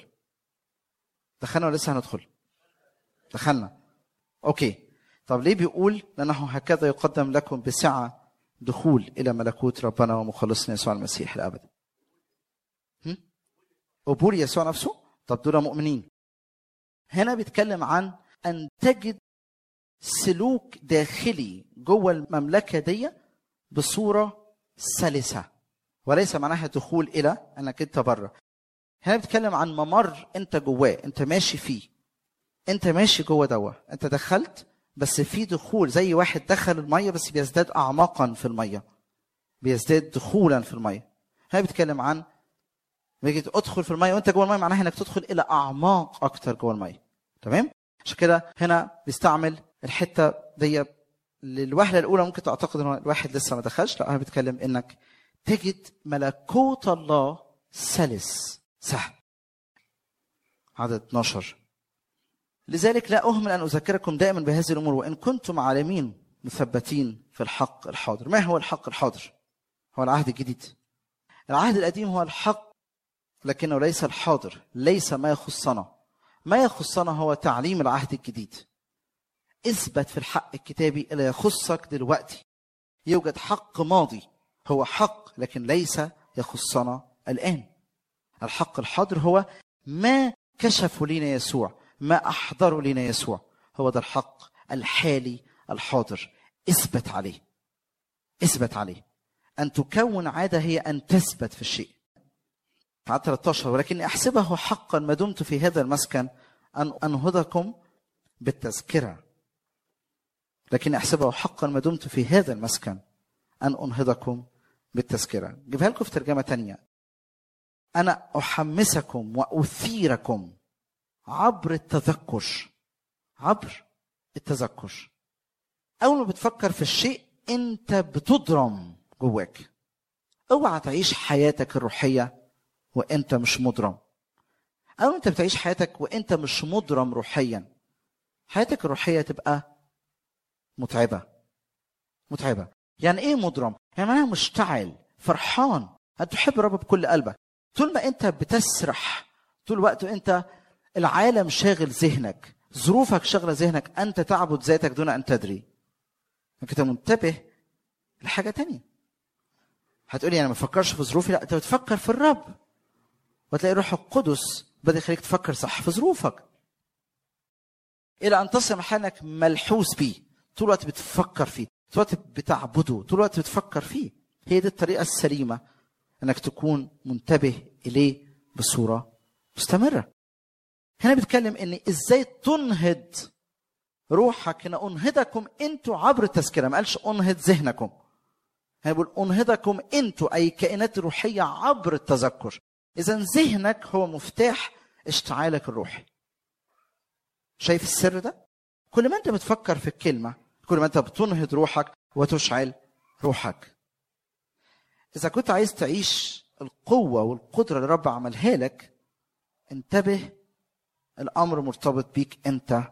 دخلنا ولا لسه هندخل دخلنا اوكي طب ليه بيقول لانه هكذا يقدم لكم بسعه دخول الى ملكوت ربنا ومخلصنا يسوع المسيح الابدي هم؟ قبول يسوع نفسه طب دول مؤمنين هنا بيتكلم عن ان تجد سلوك داخلي جوه المملكه دي بصوره سلسه وليس معناها دخول الى انك انت بره هنا بيتكلم عن ممر انت جواه انت ماشي فيه انت ماشي جوه دوا انت دخلت بس في دخول زي واحد دخل الميه بس بيزداد اعماقا في الميه بيزداد دخولا في الميه هنا بيتكلم عن بيجي ادخل في الميه وانت جوه الميه معناها انك تدخل الى اعماق اكتر جوه الميه تمام عشان كده هنا بيستعمل الحته دي للوهله الاولى ممكن تعتقد ان الواحد لسه ما دخلش لا انا بتكلم انك تجد ملكوت الله سلس سهل عدد 12 لذلك لا أهمل أن أذكركم دائما بهذه الأمور وإن كنتم عالمين مثبتين في الحق الحاضر ما هو الحق الحاضر هو العهد الجديد العهد القديم هو الحق لكنه ليس الحاضر ليس ما يخصنا ما يخصنا هو تعليم العهد الجديد اثبت في الحق الكتابي اللي يخصك دلوقتي يوجد حق ماضي هو حق لكن ليس يخصنا الآن الحق الحاضر هو ما كشفوا لنا يسوع ما أحضروا لنا يسوع هو ده الحق الحالي الحاضر اثبت عليه اثبت عليه أن تكون عادة هي أن تثبت في الشيء عدد 13 ولكني أحسبه حقا ما دمت في هذا المسكن أن أنهضكم بالتذكرة لكن أحسبه حقا ما دمت في هذا المسكن أن أنهضكم بالتذكرة جيبها لكم في ترجمة تانية أنا أحمسكم وأثيركم عبر التذكر عبر التذكر أول ما بتفكر في الشيء أنت بتضرم جواك اوعى تعيش حياتك الروحية وأنت مش مضرم أول ما أنت بتعيش حياتك وأنت مش مضرم روحيا حياتك الروحية تبقى متعبة متعبة يعني إيه مضرم؟ يعني معناها مشتعل فرحان أن تحب الرب بكل قلبك طول ما أنت بتسرح طول الوقت أنت العالم شاغل ذهنك ظروفك شاغلة ذهنك أنت تعبد ذاتك دون أن تدري انت منتبه لحاجة تانية هتقولي أنا ما بفكرش في ظروفي لا أنت بتفكر في الرب وتلاقي الروح القدس بدأ يخليك تفكر صح في ظروفك إلى أن تصل محلك ملحوس بيه طول الوقت بتفكر فيه طول الوقت بتعبده طول الوقت بتفكر فيه هي دي الطريقة السليمة انك تكون منتبه اليه بصورة مستمرة هنا بيتكلم ان ازاي تنهض روحك هنا انهضكم انتوا عبر التذكرة ما قالش انهض ذهنكم هنا بيقول انهضكم انتوا اي كائنات روحية عبر التذكر اذا ذهنك هو مفتاح اشتعالك الروحي شايف السر ده كل ما انت بتفكر في الكلمه كل ما انت بتنهض روحك وتشعل روحك اذا كنت عايز تعيش القوه والقدره اللي رب عملها لك انتبه الامر مرتبط بيك انت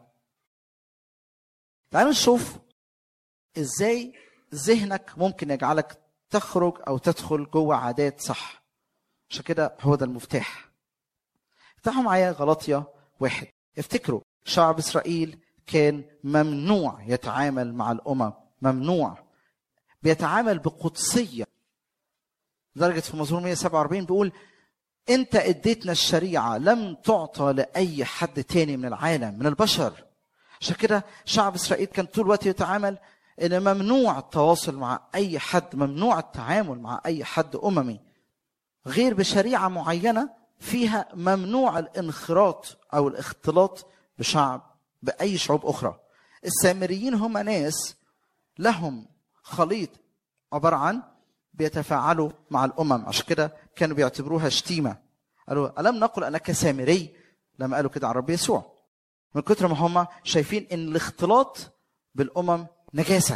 تعالوا نشوف ازاي ذهنك ممكن يجعلك تخرج او تدخل جوه عادات صح عشان كده هو ده المفتاح افتحوا معايا غلطية واحد افتكروا شعب اسرائيل كان ممنوع يتعامل مع الامم ممنوع بيتعامل بقدسيه لدرجه في مزمور 147 بيقول انت اديتنا الشريعه لم تعطى لاي حد تاني من العالم من البشر عشان كده شعب اسرائيل كان طول الوقت يتعامل ان ممنوع التواصل مع اي حد ممنوع التعامل مع اي حد اممي غير بشريعه معينه فيها ممنوع الانخراط او الاختلاط بشعب باي شعوب اخرى السامريين هم ناس لهم خليط عباره عن بيتفاعلوا مع الامم عشان كده كانوا بيعتبروها شتيمه قالوا الم نقل انك سامري لما قالوا كده على الرب يسوع من كتر ما هم شايفين ان الاختلاط بالامم نجاسه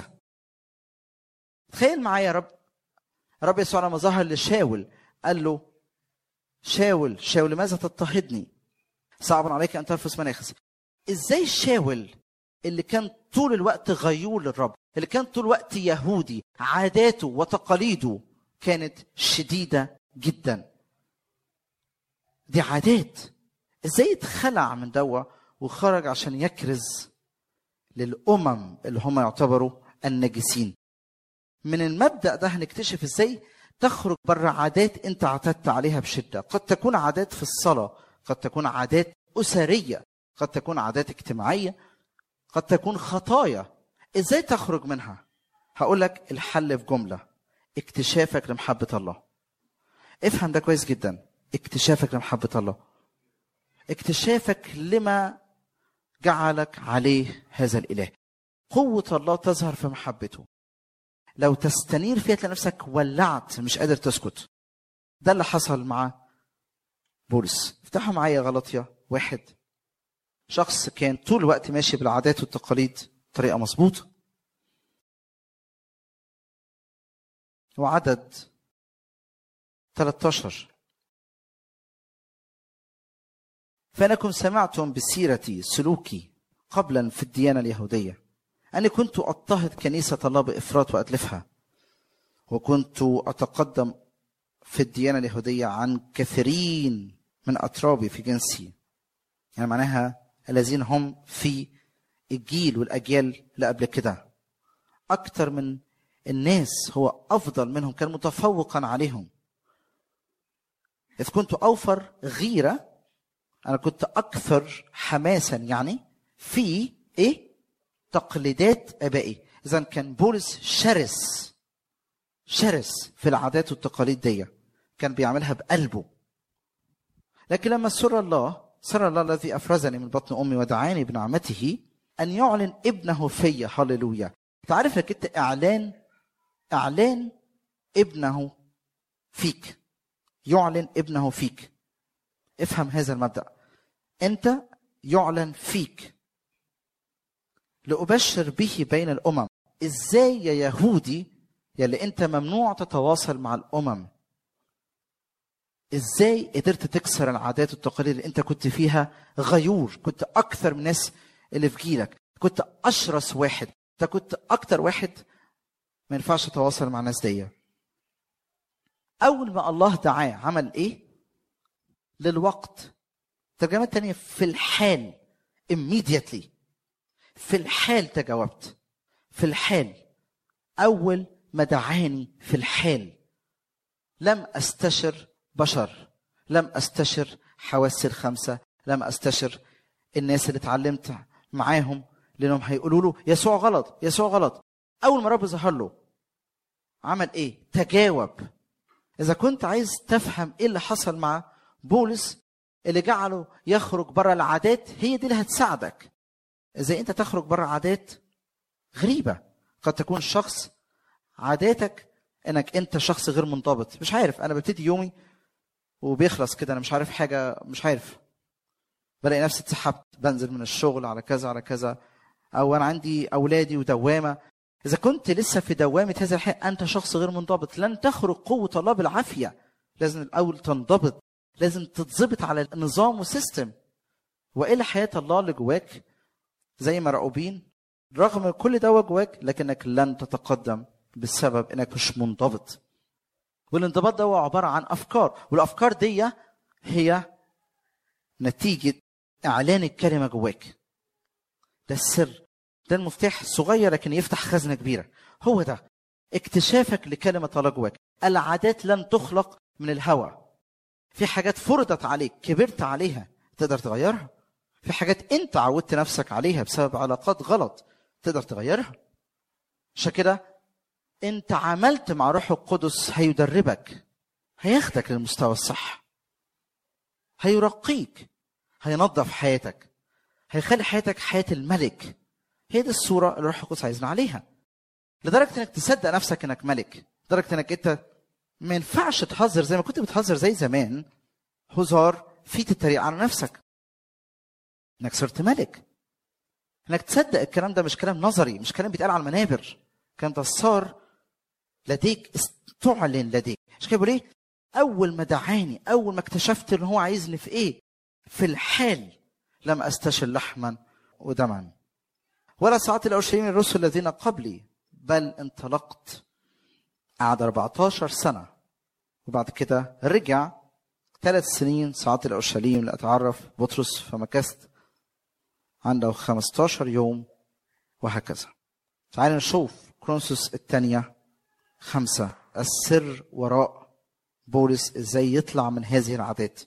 تخيل معايا يا رب رب يسوع لما ظهر لشاول قال له شاول شاول لماذا تضطهدني صعب عليك ان ترفس مناخس ازاي شاول اللي كان طول الوقت غيور للرب اللي كان طول الوقت يهودي عاداته وتقاليده كانت شديده جدا دي عادات ازاي اتخلع من دوا وخرج عشان يكرز للامم اللي هم يعتبروا النجسين من المبدا ده هنكتشف ازاي تخرج بره عادات انت اعتدت عليها بشده قد تكون عادات في الصلاه قد تكون عادات اسريه قد تكون عادات اجتماعيه قد تكون خطايا ازاي تخرج منها هقول لك الحل في جمله اكتشافك لمحبه الله افهم ده كويس جدا اكتشافك لمحبه الله اكتشافك لما جعلك عليه هذا الاله قوه الله تظهر في محبته لو تستنير فيها تلاقي نفسك ولعت مش قادر تسكت ده اللي حصل مع بولس افتحوا معايا غلطية واحد شخص كان طول الوقت ماشي بالعادات والتقاليد بطريقة مظبوطة وعدد 13 فأنكم سمعتم بسيرتي سلوكي قبلا في الديانة اليهودية أني كنت أضطهد كنيسة الله بإفراط وأتلفها وكنت أتقدم في الديانة اليهودية عن كثيرين من أترابي في جنسي يعني معناها الذين هم في الجيل والاجيال اللي قبل كده اكتر من الناس هو افضل منهم كان متفوقا عليهم اذ كنت اوفر غيره انا كنت اكثر حماسا يعني في ايه تقليدات ابائي اذا كان بولس شرس شرس في العادات والتقاليد دي كان بيعملها بقلبه لكن لما سر الله سر الله الذي افرزني من بطن امي ودعاني بنعمته ان يعلن ابنه في هللويا تعرف لك انت اعلان اعلان ابنه فيك يعلن ابنه فيك افهم هذا المبدا انت يعلن فيك لأبشر به بين الأمم إزاي يا يهودي يلي أنت ممنوع تتواصل مع الأمم إزاي قدرت تكسر العادات والتقاليد اللي أنت كنت فيها غيور كنت أكثر من الناس اللي في جيلك كنت أشرس واحد أنت كنت أكتر واحد ما ينفعش تتواصل مع الناس دي أول ما الله دعاه عمل إيه؟ للوقت ترجمة تانية في الحال immediately في الحال تجاوبت في الحال أول ما دعاني في الحال لم أستشر بشر لم أستشر حواسي الخمسة لم أستشر الناس اللي اتعلمت معاهم لأنهم هيقولوا له يسوع غلط يسوع غلط أول ما رب ظهر له عمل إيه؟ تجاوب إذا كنت عايز تفهم إيه اللي حصل مع بولس اللي جعله يخرج بره العادات هي دي اللي هتساعدك ازاي انت تخرج بره عادات غريبه قد تكون شخص عاداتك انك انت شخص غير منضبط مش عارف انا ببتدي يومي وبيخلص كده انا مش عارف حاجه مش عارف بلاقي نفسي اتسحبت بنزل من الشغل على كذا على كذا او انا عندي اولادي ودوامه اذا كنت لسه في دوامه هذا الحياه انت شخص غير منضبط لن تخرج قوه الله بالعافيه لازم الاول تنضبط لازم تتظبط على النظام وسيستم والا حياه الله اللي جواك زي ما راؤوبين رغم كل ده جواك لكنك لن تتقدم بسبب انك مش منضبط والانضباط ده هو عباره عن افكار والافكار دي هي نتيجه اعلان الكلمه جواك ده السر ده المفتاح صغير لكن يفتح خزنه كبيره هو ده اكتشافك لكلمه الله جواك العادات لن تخلق من الهوى في حاجات فرضت عليك كبرت عليها تقدر تغيرها في حاجات انت عودت نفسك عليها بسبب علاقات غلط تقدر تغيرها عشان كده انت عملت مع روح القدس هيدربك هياخدك للمستوى الصح هيرقيك هينظف حياتك هيخلي حياتك حياة الملك هي دي الصورة اللي الروح القدس عايزنا عليها لدرجة انك تصدق نفسك انك ملك لدرجة انك انت ما ينفعش تهزر زي ما كنت بتهزر زي زمان هزار فيه تتريق على نفسك انك صرت ملك انك تصدق الكلام ده مش كلام نظري مش كلام بيتقال على المنابر الكلام ده صار لديك استعلن لديك مش كده بيقول ايه اول ما دعاني اول ما اكتشفت ان هو عايزني في ايه في الحال لم استشل لحما ودما ولا ساعات الاورشليم الرسل الذين قبلي بل انطلقت قعد 14 سنه وبعد كده رجع ثلاث سنين صعدت الى اورشليم لاتعرف بطرس فمكثت عنده 15 يوم وهكذا تعال نشوف كرونسوس الثانية خمسة السر وراء بولس ازاي يطلع من هذه العادات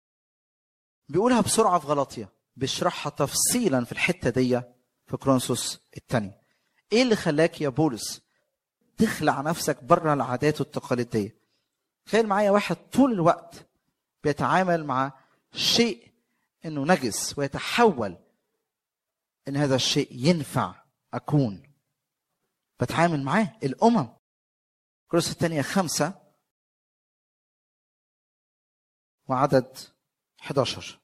بيقولها بسرعة في غلطية بيشرحها تفصيلا في الحتة دي في كرونسوس الثانية ايه اللي خلاك يا بولس تخلع نفسك بره العادات والتقاليد دي تخيل معايا واحد طول الوقت بيتعامل مع شيء انه نجس ويتحول ان هذا الشيء ينفع اكون بتعامل معاه الامم كروس الثانيه خمسه وعدد 11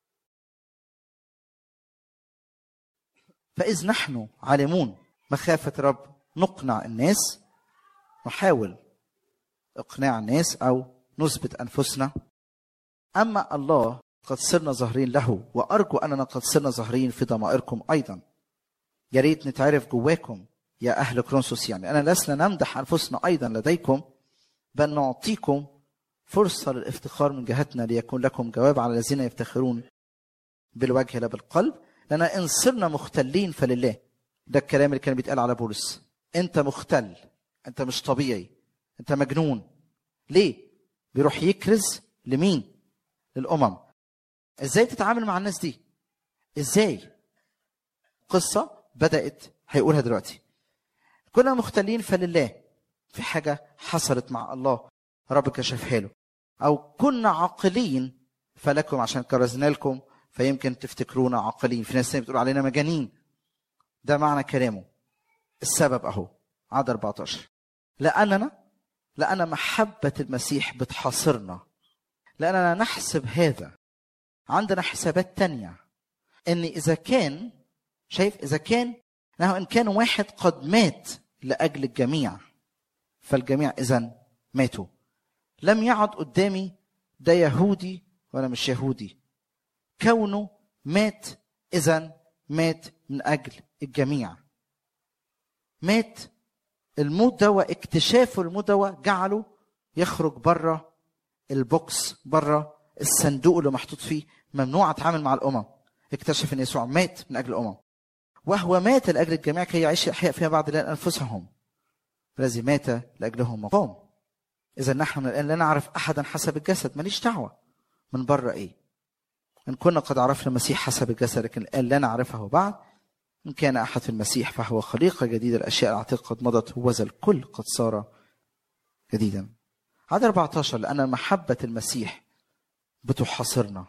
فإذ نحن عالمون مخافة رب نقنع الناس نحاول إقناع الناس أو نثبت أنفسنا أما الله قد صرنا ظاهرين له وارجو اننا قد صرنا ظاهرين في ضمائركم ايضا يا ريت نتعرف جواكم يا اهل كرونسوس يعني انا لسنا نمدح انفسنا ايضا لديكم بل نعطيكم فرصه للافتخار من جهتنا ليكون لكم جواب على الذين يفتخرون بالوجه لا بالقلب لأن إن صرنا مختلين فلله ده الكلام اللي كان بيتقال على بولس أنت مختل أنت مش طبيعي أنت مجنون ليه؟ بيروح يكرز لمين؟ للأمم إزاي تتعامل مع الناس دي؟ إزاي؟ قصة بدأت هيقولها دلوقتي كنا مختلين فلله في حاجة حصلت مع الله رب كشفها له أو كنا عاقلين فلكم عشان كرزنا لكم فيمكن تفتكرونا عاقلين في ناس بتقول علينا مجانين ده معنى كلامه السبب أهو عدد 14 لأننا لأن محبة المسيح بتحاصرنا لأننا نحسب هذا عندنا حسابات تانية إن إذا كان شايف إذا كان انه ان كان واحد قد مات لاجل الجميع فالجميع اذا ماتوا لم يعد قدامي ده يهودي ولا مش يهودي كونه مات اذا مات من اجل الجميع مات الموت ده واكتشاف الموت ده جعله يخرج بره البوكس بره الصندوق اللي محطوط فيه ممنوع اتعامل مع الامم اكتشف ان يسوع مات من اجل الامم وهو مات لاجل الجميع كي يعيش احياء فيما بعد الان انفسهم الذي مات لاجلهم وقام اذا نحن من الان لا نعرف احدا حسب الجسد ماليش دعوه من بره ايه ان كنا قد عرفنا المسيح حسب الجسد لكن الان لا نعرفه بعد ان كان احد في المسيح فهو خليقه جديده الاشياء العتيقه قد مضت وذا الكل قد صار جديدا عدد 14 لان محبه المسيح بتحاصرنا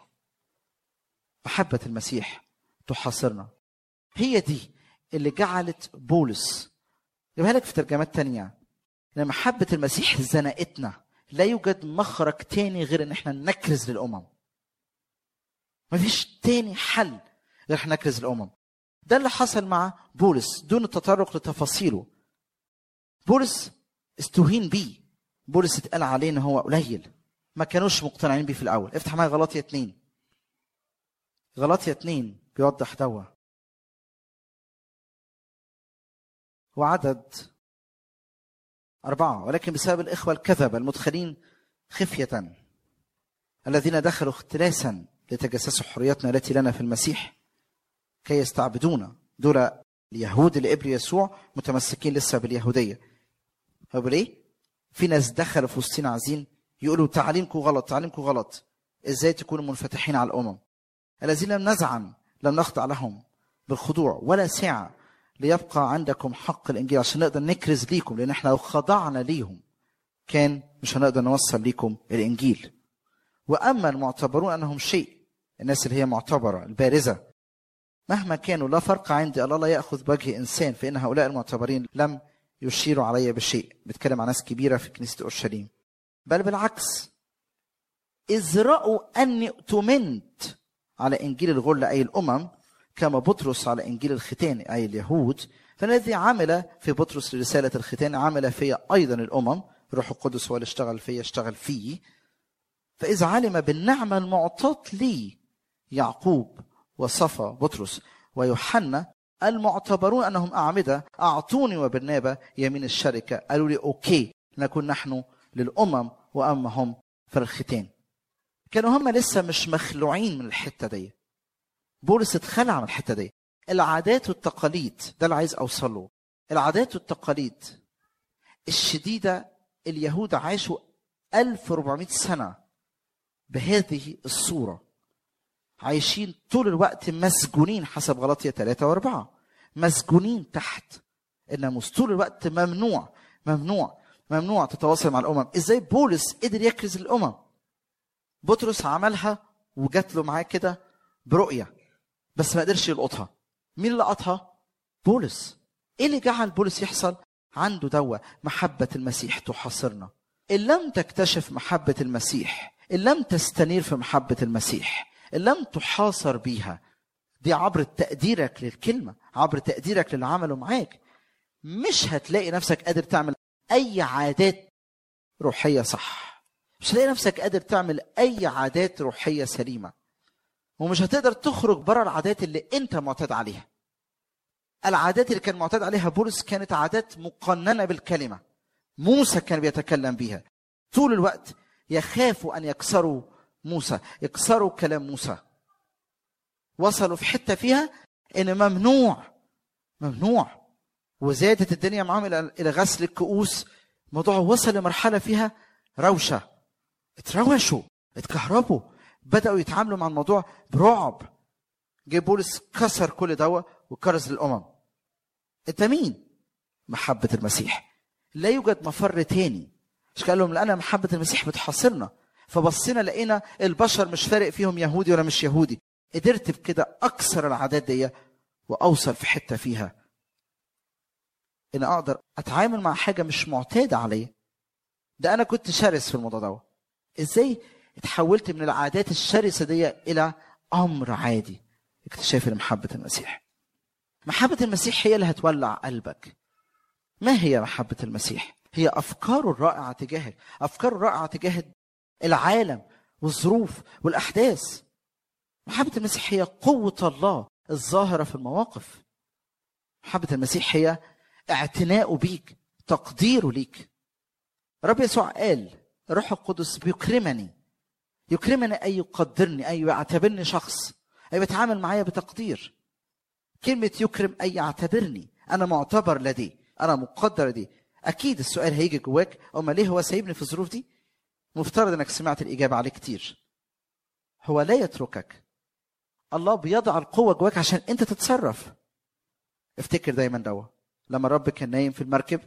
محبه المسيح تحاصرنا هي دي اللي جعلت بولس جابها لك في ترجمات تانية ان محبة المسيح زنقتنا لا يوجد مخرج تاني غير ان احنا نكرز للامم مفيش تاني حل غير احنا نكرز للامم ده اللي حصل مع بولس دون التطرق لتفاصيله بولس استهين بيه بولس اتقال عليه ان هو قليل ما كانوش مقتنعين بيه في الاول افتح معايا غلاطيا اتنين غلاطيا اتنين بيوضح دوا وعدد أربعة ولكن بسبب الإخوة الكذبة المدخلين خفية الذين دخلوا اختلاسا لتجسسوا حريتنا التي لنا في المسيح كي يستعبدونا دول اليهود اللي قبلوا يسوع متمسكين لسه باليهودية هو ايه؟ في ناس دخلوا في وسطنا عايزين يقولوا تعليمكم غلط تعليمكم غلط ازاي تكونوا منفتحين على الامم الذين لم نزعم لم نخضع لهم بالخضوع ولا ساعه ليبقى عندكم حق الانجيل عشان نقدر نكرز ليكم لان احنا لو خضعنا ليهم كان مش هنقدر نوصل ليكم الانجيل واما المعتبرون انهم شيء الناس اللي هي معتبره البارزه مهما كانوا لا فرق عندي الله لا ياخذ بوجه انسان فان هؤلاء المعتبرين لم يشيروا علي بشيء بيتكلم عن ناس كبيره في كنيسه اورشليم بل بالعكس اذ راوا اني اؤتمنت على انجيل الغله اي الامم كما بطرس على انجيل الختان اي اليهود فالذي عمل في بطرس لرساله الختان عمل في ايضا الامم روح القدس هو اللي اشتغل فيا اشتغل فيه فاذا علم بالنعمه المعطاه لي يعقوب وصفا بطرس ويوحنا المعتبرون انهم اعمده اعطوني وبرنابا يمين الشركه قالوا لي اوكي نكون نحن للامم واما هم فالختان كانوا هم لسه مش مخلوعين من الحته دي بولس اتخلع من الحته دي العادات والتقاليد ده اللي عايز اوصله العادات والتقاليد الشديده اليهود عاشوا 1400 سنه بهذه الصوره عايشين طول الوقت مسجونين حسب غلطية ثلاثة وأربعة مسجونين تحت الناموس طول الوقت ممنوع ممنوع ممنوع تتواصل مع الأمم إزاي بولس قدر يكرز الأمم بطرس عملها وجات له معاه كده برؤية بس ما قدرش يلقطها مين اللي لقطها بولس ايه اللي جعل بولس يحصل عنده دوا محبة المسيح تحاصرنا إن لم تكتشف محبة المسيح إن لم تستنير في محبة المسيح إن لم تحاصر بيها دي عبر تقديرك للكلمة عبر تقديرك للي عمله معاك مش هتلاقي نفسك قادر تعمل أي عادات روحية صح مش هتلاقي نفسك قادر تعمل أي عادات روحية سليمة ومش هتقدر تخرج بره العادات اللي أنت معتاد عليها العادات اللي كان معتاد عليها بولس كانت عادات مقننة بالكلمة موسى كان بيتكلم بيها طول الوقت يخافوا أن يكسروا موسى يكسروا كلام موسى وصلوا في حته فيها ان ممنوع ممنوع وزادت الدنيا معاهم الى الى غسل الكؤوس الموضوع وصل لمرحله فيها روشه اتروشوا اتكهربوا بداوا يتعاملوا مع الموضوع برعب جه بولس كسر كل دوا وكرز للامم انت مين محبه المسيح لا يوجد مفر تاني مش قال لهم لان محبه المسيح بتحاصرنا فبصينا لقينا البشر مش فارق فيهم يهودي ولا مش يهودي قدرت بكده اكسر العادات دي واوصل في حته فيها ان اقدر اتعامل مع حاجه مش معتاده عليا ده انا كنت شرس في الموضوع ده ازاي اتحولت من العادات الشرسه دي الى امر عادي اكتشاف محبه المسيح محبه المسيح هي اللي هتولع قلبك ما هي محبه المسيح هي افكاره الرائعه تجاهك افكاره الرائعه تجاه العالم والظروف والاحداث محبه المسيح هي قوه الله الظاهره في المواقف محبه المسيح هي اعتناؤه بيك تقديره ليك رب يسوع قال الروح القدس بيكرمني يكرمني أي يقدرني أي يعتبرني شخص أي بيتعامل معايا بتقدير كلمة يكرم أي يعتبرني أنا معتبر لديه أنا مقدر لديه أكيد السؤال هيجي جواك أما ليه هو سايبني في الظروف دي مفترض أنك سمعت الإجابة عليه كتير هو لا يتركك الله بيضع القوة جواك عشان أنت تتصرف افتكر دايما دوا لما الرب كان نايم في المركب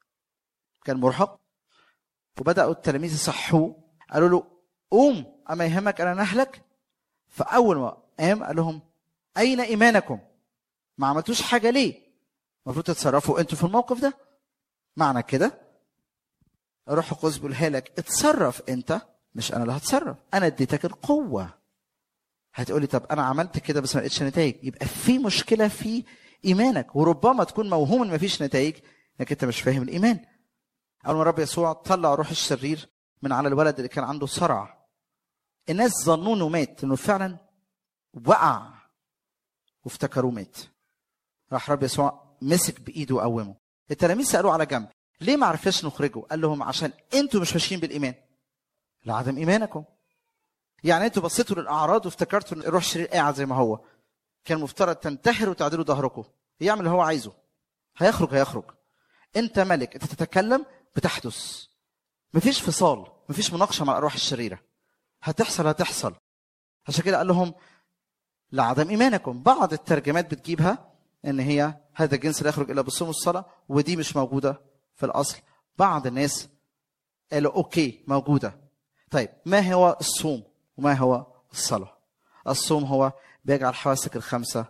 كان مرهق وبداوا التلاميذ يصحوه قالوا له قوم اما يهمك انا نهلك فاول ما قام قال لهم اين ايمانكم ما عملتوش حاجه ليه المفروض تتصرفوا انتوا في الموقف ده معنى كده الروح القدس بيقولها لك اتصرف انت مش انا اللي هتصرف انا اديتك القوه هتقولي طب انا عملت كده بس ما لقيتش نتائج يبقى في مشكله في ايمانك وربما تكون موهوم ان مفيش نتائج انك انت مش فاهم الايمان اول ما الرب يسوع طلع روح الشرير من على الولد اللي كان عنده صرع الناس ظنوه انه مات انه فعلا وقع وافتكروه مات راح رب يسوع مسك بايده وقومه التلاميذ سالوه على جنب ليه ما عرفناش نخرجه قال لهم عشان انتوا مش ماشيين بالايمان لعدم ايمانكم يعني انتوا بصيتوا للاعراض وافتكرتوا ان الروح الشرير قاعد زي ما هو كان مفترض تنتحروا وتعدلوا ظهركم يعمل اللي هو عايزه هيخرج هيخرج انت ملك انت تتكلم بتحدث مفيش فصال مفيش مناقشه مع الارواح الشريره هتحصل هتحصل عشان كده قال لهم لعدم ايمانكم بعض الترجمات بتجيبها ان هي هذا الجنس لا يخرج الا بالصوم والصلاه ودي مش موجوده في الاصل بعض الناس قالوا اوكي موجوده طيب ما هو الصوم وما هو الصلاه الصوم هو بيجعل حواسك الخمسه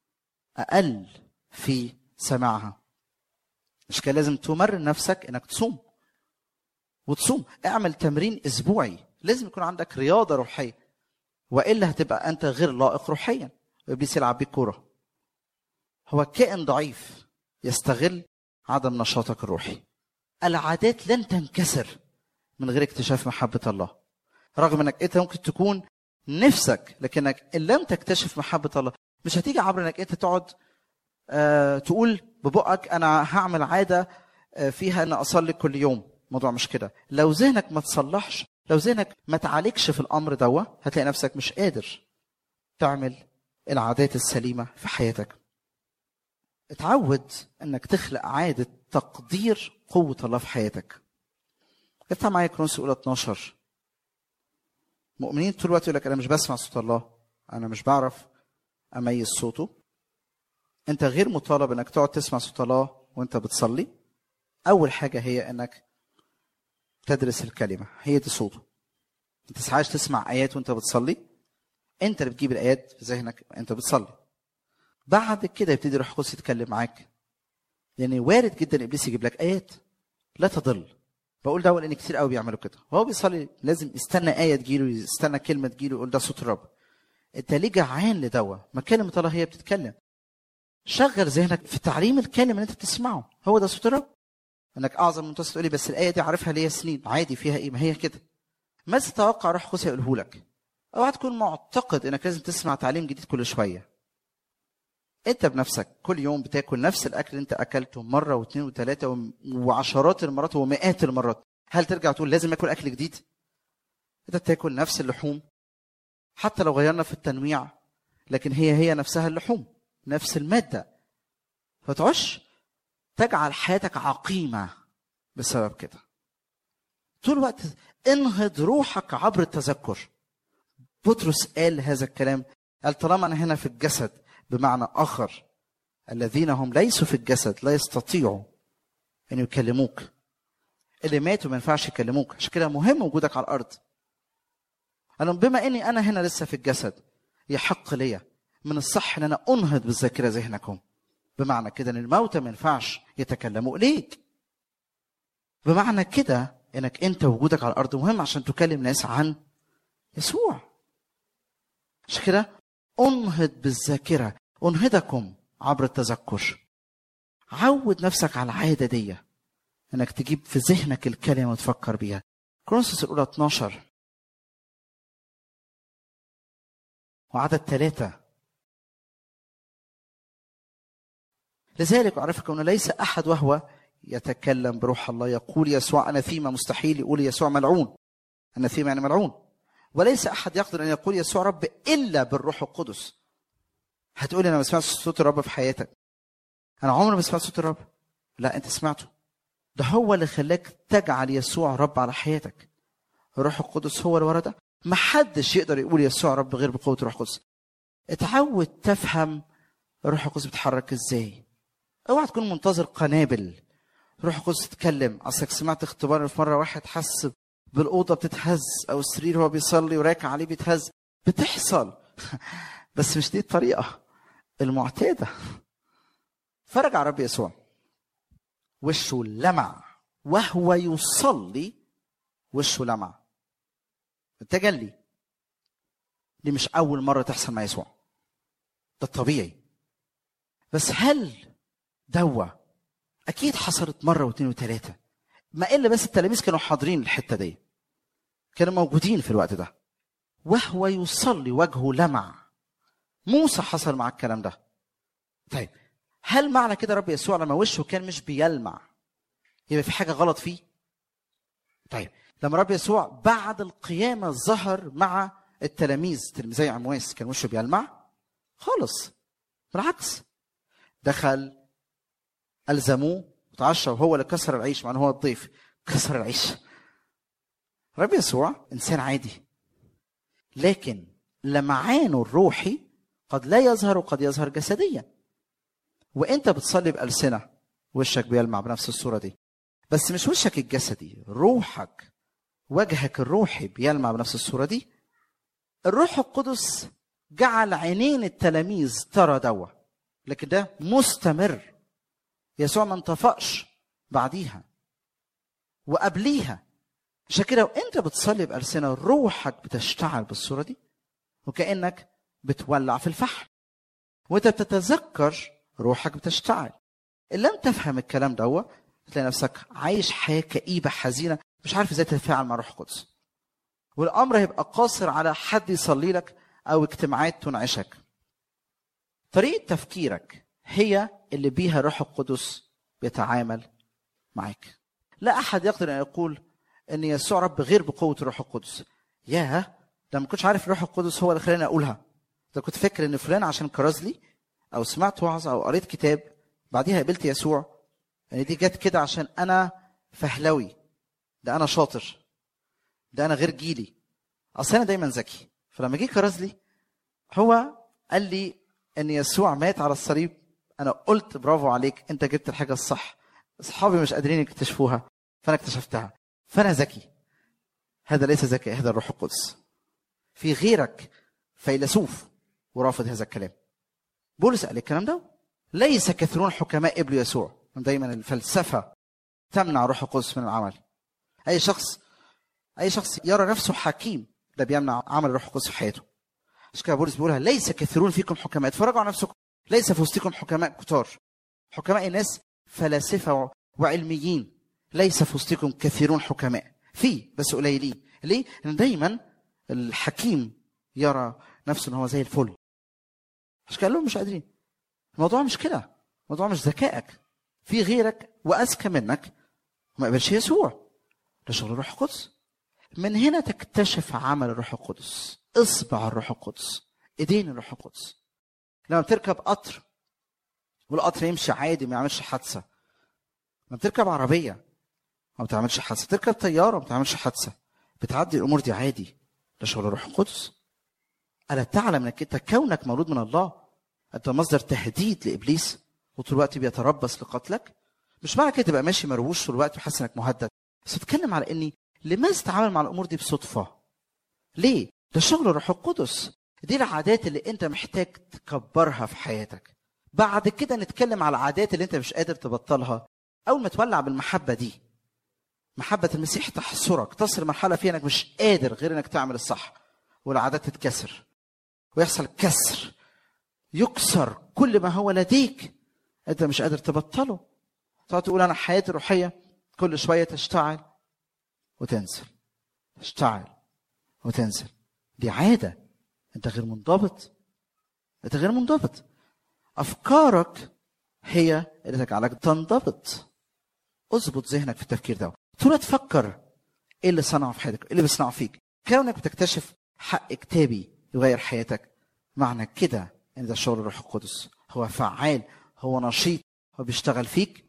اقل في سماعها مش كده لازم تمرن نفسك انك تصوم وتصوم اعمل تمرين اسبوعي لازم يكون عندك رياضه روحيه والا هتبقى انت غير لائق روحيا ابليس يلعب بيك كوره هو كائن ضعيف يستغل عدم نشاطك الروحي العادات لن تنكسر من غير اكتشاف محبه الله رغم انك انت ممكن تكون نفسك لكنك ان لم تكتشف محبه الله مش هتيجي عبر انك انت تقعد آه تقول ببقك انا هعمل عاده آه فيها ان اصلي كل يوم الموضوع مش كده لو ذهنك ما تصلحش لو ذهنك ما تعالجش في الامر دوا هتلاقي نفسك مش قادر تعمل العادات السليمه في حياتك اتعود انك تخلق عاده تقدير قوه الله في حياتك افتح معايا كرونس اولى 12 مؤمنين طول الوقت يقول لك انا مش بسمع صوت الله انا مش بعرف اميز صوته انت غير مطالب انك تقعد تسمع صوت الله وانت بتصلي اول حاجه هي انك تدرس الكلمه هي دي صوته ما تسعاش تسمع ايات وانت بتصلي انت اللي بتجيب الايات في ذهنك انت بتصلي بعد كده يبتدي روح القدس يتكلم معاك يعني وارد جدا ابليس يجيب لك ايات لا تضل بقول ده لان كتير قوي بيعملوا كده هو بيصلي لازم يستنى ايه تجيله يستنى كلمه تجيله يقول ده صوت الرب انت ليه جعان لدوا ما كلمه الله هي بتتكلم شغل ذهنك في تعليم الكلمه اللي انت بتسمعه هو ده صوت الرب انك اعظم من تقول لي بس الايه دي عارفها ليا سنين عادي فيها ايه ما هي كده ما تتوقع روح قدس يقوله لك اوعى تكون معتقد انك لازم تسمع تعليم جديد كل شويه انت بنفسك كل يوم بتاكل نفس الاكل اللي انت اكلته مره واثنين وثلاثه وعشرات المرات ومئات المرات هل ترجع تقول لازم اكل اكل جديد انت بتاكل نفس اللحوم حتى لو غيرنا في التنويع لكن هي هي نفسها اللحوم نفس الماده فتعش تجعل حياتك عقيمه بسبب كده طول الوقت انهض روحك عبر التذكر بطرس قال هذا الكلام قال طالما انا هنا في الجسد بمعنى اخر الذين هم ليسوا في الجسد لا يستطيعوا ان يكلموك اللي ماتوا ما ينفعش يكلموك عشان كده مهم وجودك على الارض انا بما اني انا هنا لسه في الجسد يحق ليا من الصح ان انا انهض بالذاكره ذهنكم بمعنى كده ان الموتى ما ينفعش يتكلموا اليك بمعنى كده انك انت وجودك على الارض مهم عشان تكلم ناس عن يسوع عشان كده انهض بالذاكره انهضكم عبر التذكر عود نفسك على العاده دي انك تجيب في ذهنك الكلمه وتفكر بيها كرونسوس الاولى 12 وعدد ثلاثة لذلك أعرفكم أنه ليس أحد وهو يتكلم بروح الله يقول يسوع أناثيما مستحيل يقول يسوع ملعون أناثيما يعني ملعون وليس أحد يقدر أن يقول يسوع رب إلا بالروح القدس هتقولي أنا ما سمعتش صوت الرب في حياتك أنا عمري ما سمعت صوت الرب لا أنت سمعته ده هو اللي خلاك تجعل يسوع رب على حياتك الروح القدس هو اللي ورا ده ما حدش يقدر يقول يسوع رب غير بقوة الروح القدس اتعود تفهم الروح القدس بيتحرك ازاي اوعى تكون منتظر قنابل روح القدس تتكلم اصلك سمعت اختبار في مره واحد حس بالاوضه بتتهز او السرير هو بيصلي وراكع عليه بيتهز بتحصل بس مش دي الطريقه المعتاده فرج على رب يسوع وشه لمع وهو يصلي وشه لمع التجلي دي مش اول مره تحصل مع يسوع ده الطبيعي بس هل دوا اكيد حصلت مره واثنين وثلاثه ما الا بس التلاميذ كانوا حاضرين الحته دي كانوا موجودين في الوقت ده وهو يصلي وجهه لمع موسى حصل مع الكلام ده طيب هل معنى كده رب يسوع لما وشه كان مش بيلمع يبقى في حاجه غلط فيه طيب لما رب يسوع بعد القيامه ظهر مع التلاميذ تلميذي عمواس كان وشه بيلمع خالص بالعكس دخل الزموه وتعشى وهو اللي كسر العيش مع انه هو الضيف كسر العيش رب يسوع انسان عادي لكن لمعانه الروحي قد لا يظهر وقد يظهر جسديا وانت بتصلي بألسنة وشك بيلمع بنفس الصورة دي بس مش وشك الجسدي روحك وجهك الروحي بيلمع بنفس الصورة دي الروح القدس جعل عينين التلاميذ ترى دوا لكن ده مستمر يسوع ما انطفأش بعديها وقبليها عشان كده وانت بتصلي بألسنة روحك بتشتعل بالصورة دي وكأنك بتولع في الفحم وانت بتتذكر روحك بتشتعل ان لم تفهم الكلام ده تلاقي نفسك عايش حياة كئيبة حزينة مش عارف ازاي تتفاعل مع روح القدس والامر هيبقى قاصر على حد يصلي لك او اجتماعات تنعشك طريقة تفكيرك هي اللي بيها الروح القدس بيتعامل معاك لا احد يقدر ان يقول ان يسوع رب غير بقوه الروح القدس ياه ده ما كنتش عارف الروح القدس هو اللي خلاني اقولها ده كنت فاكر ان فلان عشان كرز لي او سمعت وعظه او قريت كتاب بعديها قابلت يسوع يعني دي جت كده عشان انا فهلوي ده انا شاطر ده انا غير جيلي اصل انا دايما ذكي فلما جه كرز لي هو قال لي ان يسوع مات على الصليب انا قلت برافو عليك انت جبت الحاجه الصح اصحابي مش قادرين يكتشفوها فانا اكتشفتها فانا ذكي هذا ليس ذكاء هذا الروح القدس في غيرك فيلسوف ورافض هذا الكلام بولس قال الكلام ده ليس كثيرون حكماء قبلوا يسوع دايما الفلسفه تمنع روح القدس من العمل اي شخص اي شخص يرى نفسه حكيم ده بيمنع عمل الروح القدس في حياته عشان كده بولس بيقولها ليس كثيرون فيكم حكماء اتفرجوا على نفسكم ليس في وسطكم حكماء كتار حكماء الناس فلاسفه وعلميين ليس في وسطكم كثيرون حكماء في بس قليلين ليه؟ لان دايما الحكيم يرى نفسه ان هو زي الفل عشان كده لهم مش قادرين الموضوع مش كده الموضوع مش ذكائك في غيرك واذكى منك وما قبلش يسوع ده شغل الروح القدس من هنا تكتشف عمل الروح القدس اصبع الروح القدس ايدين الروح القدس لما بتركب قطر والقطر يمشي عادي ما يعملش حادثه لما بتركب عربيه ما بتعملش حادثه تركب طياره ما بتعملش حادثه بتعدي الامور دي عادي ده شغل الروح القدس الا تعلم انك انت كونك مولود من الله انت مصدر تهديد لابليس وطول الوقت بيتربص لقتلك مش معنى كده تبقى ماشي مرووش طول الوقت وحاسس انك مهدد بس بتكلم على اني لماذا تتعامل مع الامور دي بصدفه ليه ده شغل الروح القدس دي العادات اللي انت محتاج تكبرها في حياتك بعد كده نتكلم على العادات اللي انت مش قادر تبطلها اول ما تولع بالمحبه دي محبه المسيح تحصرك تصل مرحله فيها انك مش قادر غير انك تعمل الصح والعادات تتكسر ويحصل كسر يكسر كل ما هو لديك انت مش قادر تبطله تقعد تقول انا حياتي الروحيه كل شويه تشتعل وتنزل تشتعل وتنزل دي عاده انت غير منضبط انت غير منضبط افكارك هي اللي تجعلك تنضبط اظبط ذهنك في التفكير ده طول تفكر ايه اللي صنعه في حياتك ايه اللي بيصنعه فيك كونك بتكتشف حق كتابي يغير حياتك معنى كده ان ده شغل الروح القدس هو فعال هو نشيط هو بيشتغل فيك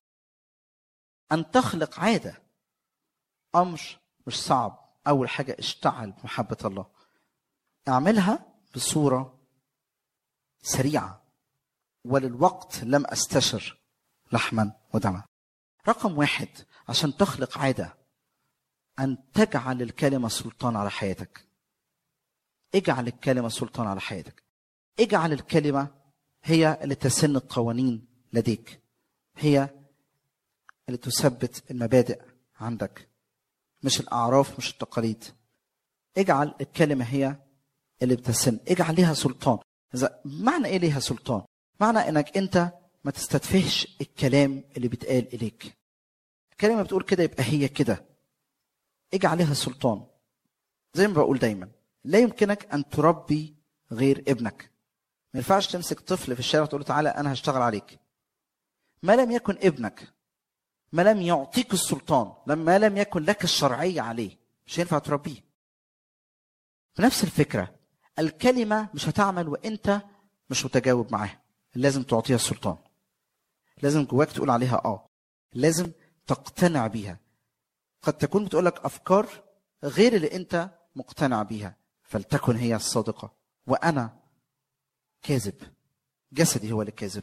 ان تخلق عاده امر مش صعب اول حاجه اشتعل بمحبه الله اعملها بصوره سريعه وللوقت لم استشر لحما ودما رقم واحد عشان تخلق عاده ان تجعل الكلمه سلطان على حياتك اجعل الكلمه سلطان على حياتك اجعل الكلمه هي اللي تسن القوانين لديك هي اللي تثبت المبادئ عندك مش الاعراف مش التقاليد اجعل الكلمه هي اللي بتسن اجعل ليها سلطان إذا معنى ايه ليها سلطان معنى انك انت ما تستدفهش الكلام اللي بيتقال اليك الكلمه بتقول كده يبقى هي كده اجعل ليها سلطان زي ما بقول دايما لا يمكنك ان تربي غير ابنك ما ينفعش تمسك طفل في الشارع وتقول له تعالى انا هشتغل عليك ما لم يكن ابنك ما لم يعطيك السلطان لما لم يكن لك الشرعية عليه مش هينفع تربيه بنفس الفكرة الكلمة مش هتعمل وانت مش متجاوب معاها لازم تعطيها السلطان لازم جواك تقول عليها اه لازم تقتنع بيها قد تكون بتقولك افكار غير اللي انت مقتنع بيها فلتكن هي الصادقة وانا كاذب جسدي هو اللي كاذب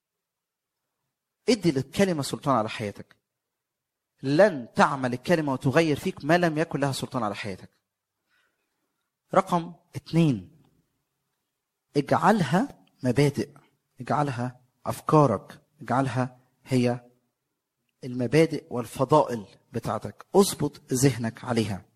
ادي للكلمة سلطان على حياتك لن تعمل الكلمة وتغير فيك ما لم يكن لها سلطان على حياتك رقم اثنين اجعلها مبادئ اجعلها افكارك اجعلها هي المبادئ والفضائل بتاعتك اظبط ذهنك عليها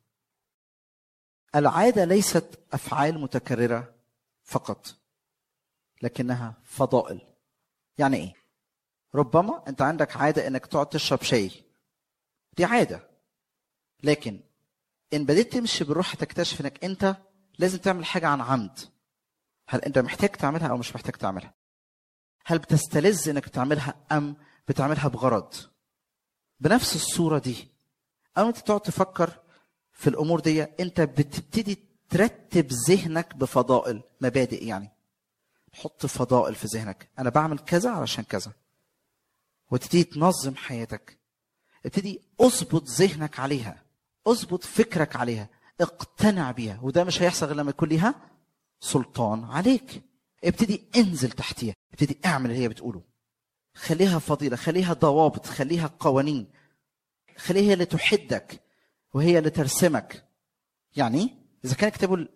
العاده ليست افعال متكرره فقط لكنها فضائل يعني ايه ربما انت عندك عاده انك تقعد تشرب شاي دي عاده لكن ان بديت تمشي بالروح هتكتشف انك انت لازم تعمل حاجه عن عمد هل انت محتاج تعملها او مش محتاج تعملها هل بتستلذ انك بتعملها ام بتعملها بغرض بنفس الصوره دي او انت تقعد تفكر في الامور دي انت بتبتدي ترتب ذهنك بفضائل مبادئ يعني حط فضائل في ذهنك انا بعمل كذا علشان كذا وتبتدي تنظم حياتك ابتدي اظبط ذهنك عليها اظبط فكرك عليها اقتنع بيها وده مش هيحصل غير لما يكون ليها سلطان عليك ابتدي انزل تحتيها ابتدي اعمل اللي هي بتقوله خليها فضيلة خليها ضوابط خليها قوانين خليها هي اللي تحدك وهي اللي ترسمك يعني إذا كان كتابه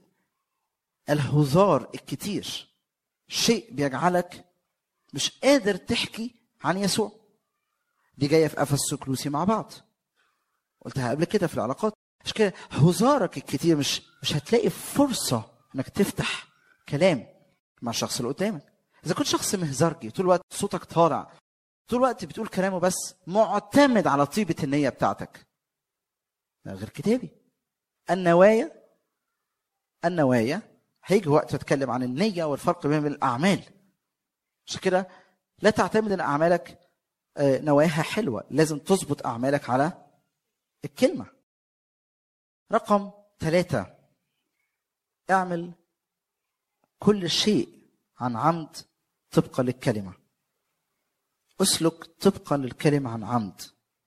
الهزار الكتير شيء بيجعلك مش قادر تحكي عن يسوع دي جايه في افسس كلوسي مع بعض قلتها قبل كده في العلاقات مش كده هزارك الكتير مش مش هتلاقي فرصه انك تفتح كلام مع الشخص اللي قدامك اذا كنت شخص مهزرجي طول الوقت صوتك طالع طول الوقت بتقول كلامه بس معتمد على طيبه النيه بتاعتك ده غير كتابي النوايا النوايا هيجي وقت اتكلم عن النيه والفرق بين الاعمال عشان كده لا تعتمد ان اعمالك نواياها حلوه لازم تظبط اعمالك على الكلمه رقم ثلاثة اعمل كل شيء عن عمد طبقا للكلمة اسلك طبقا للكلمة عن عمد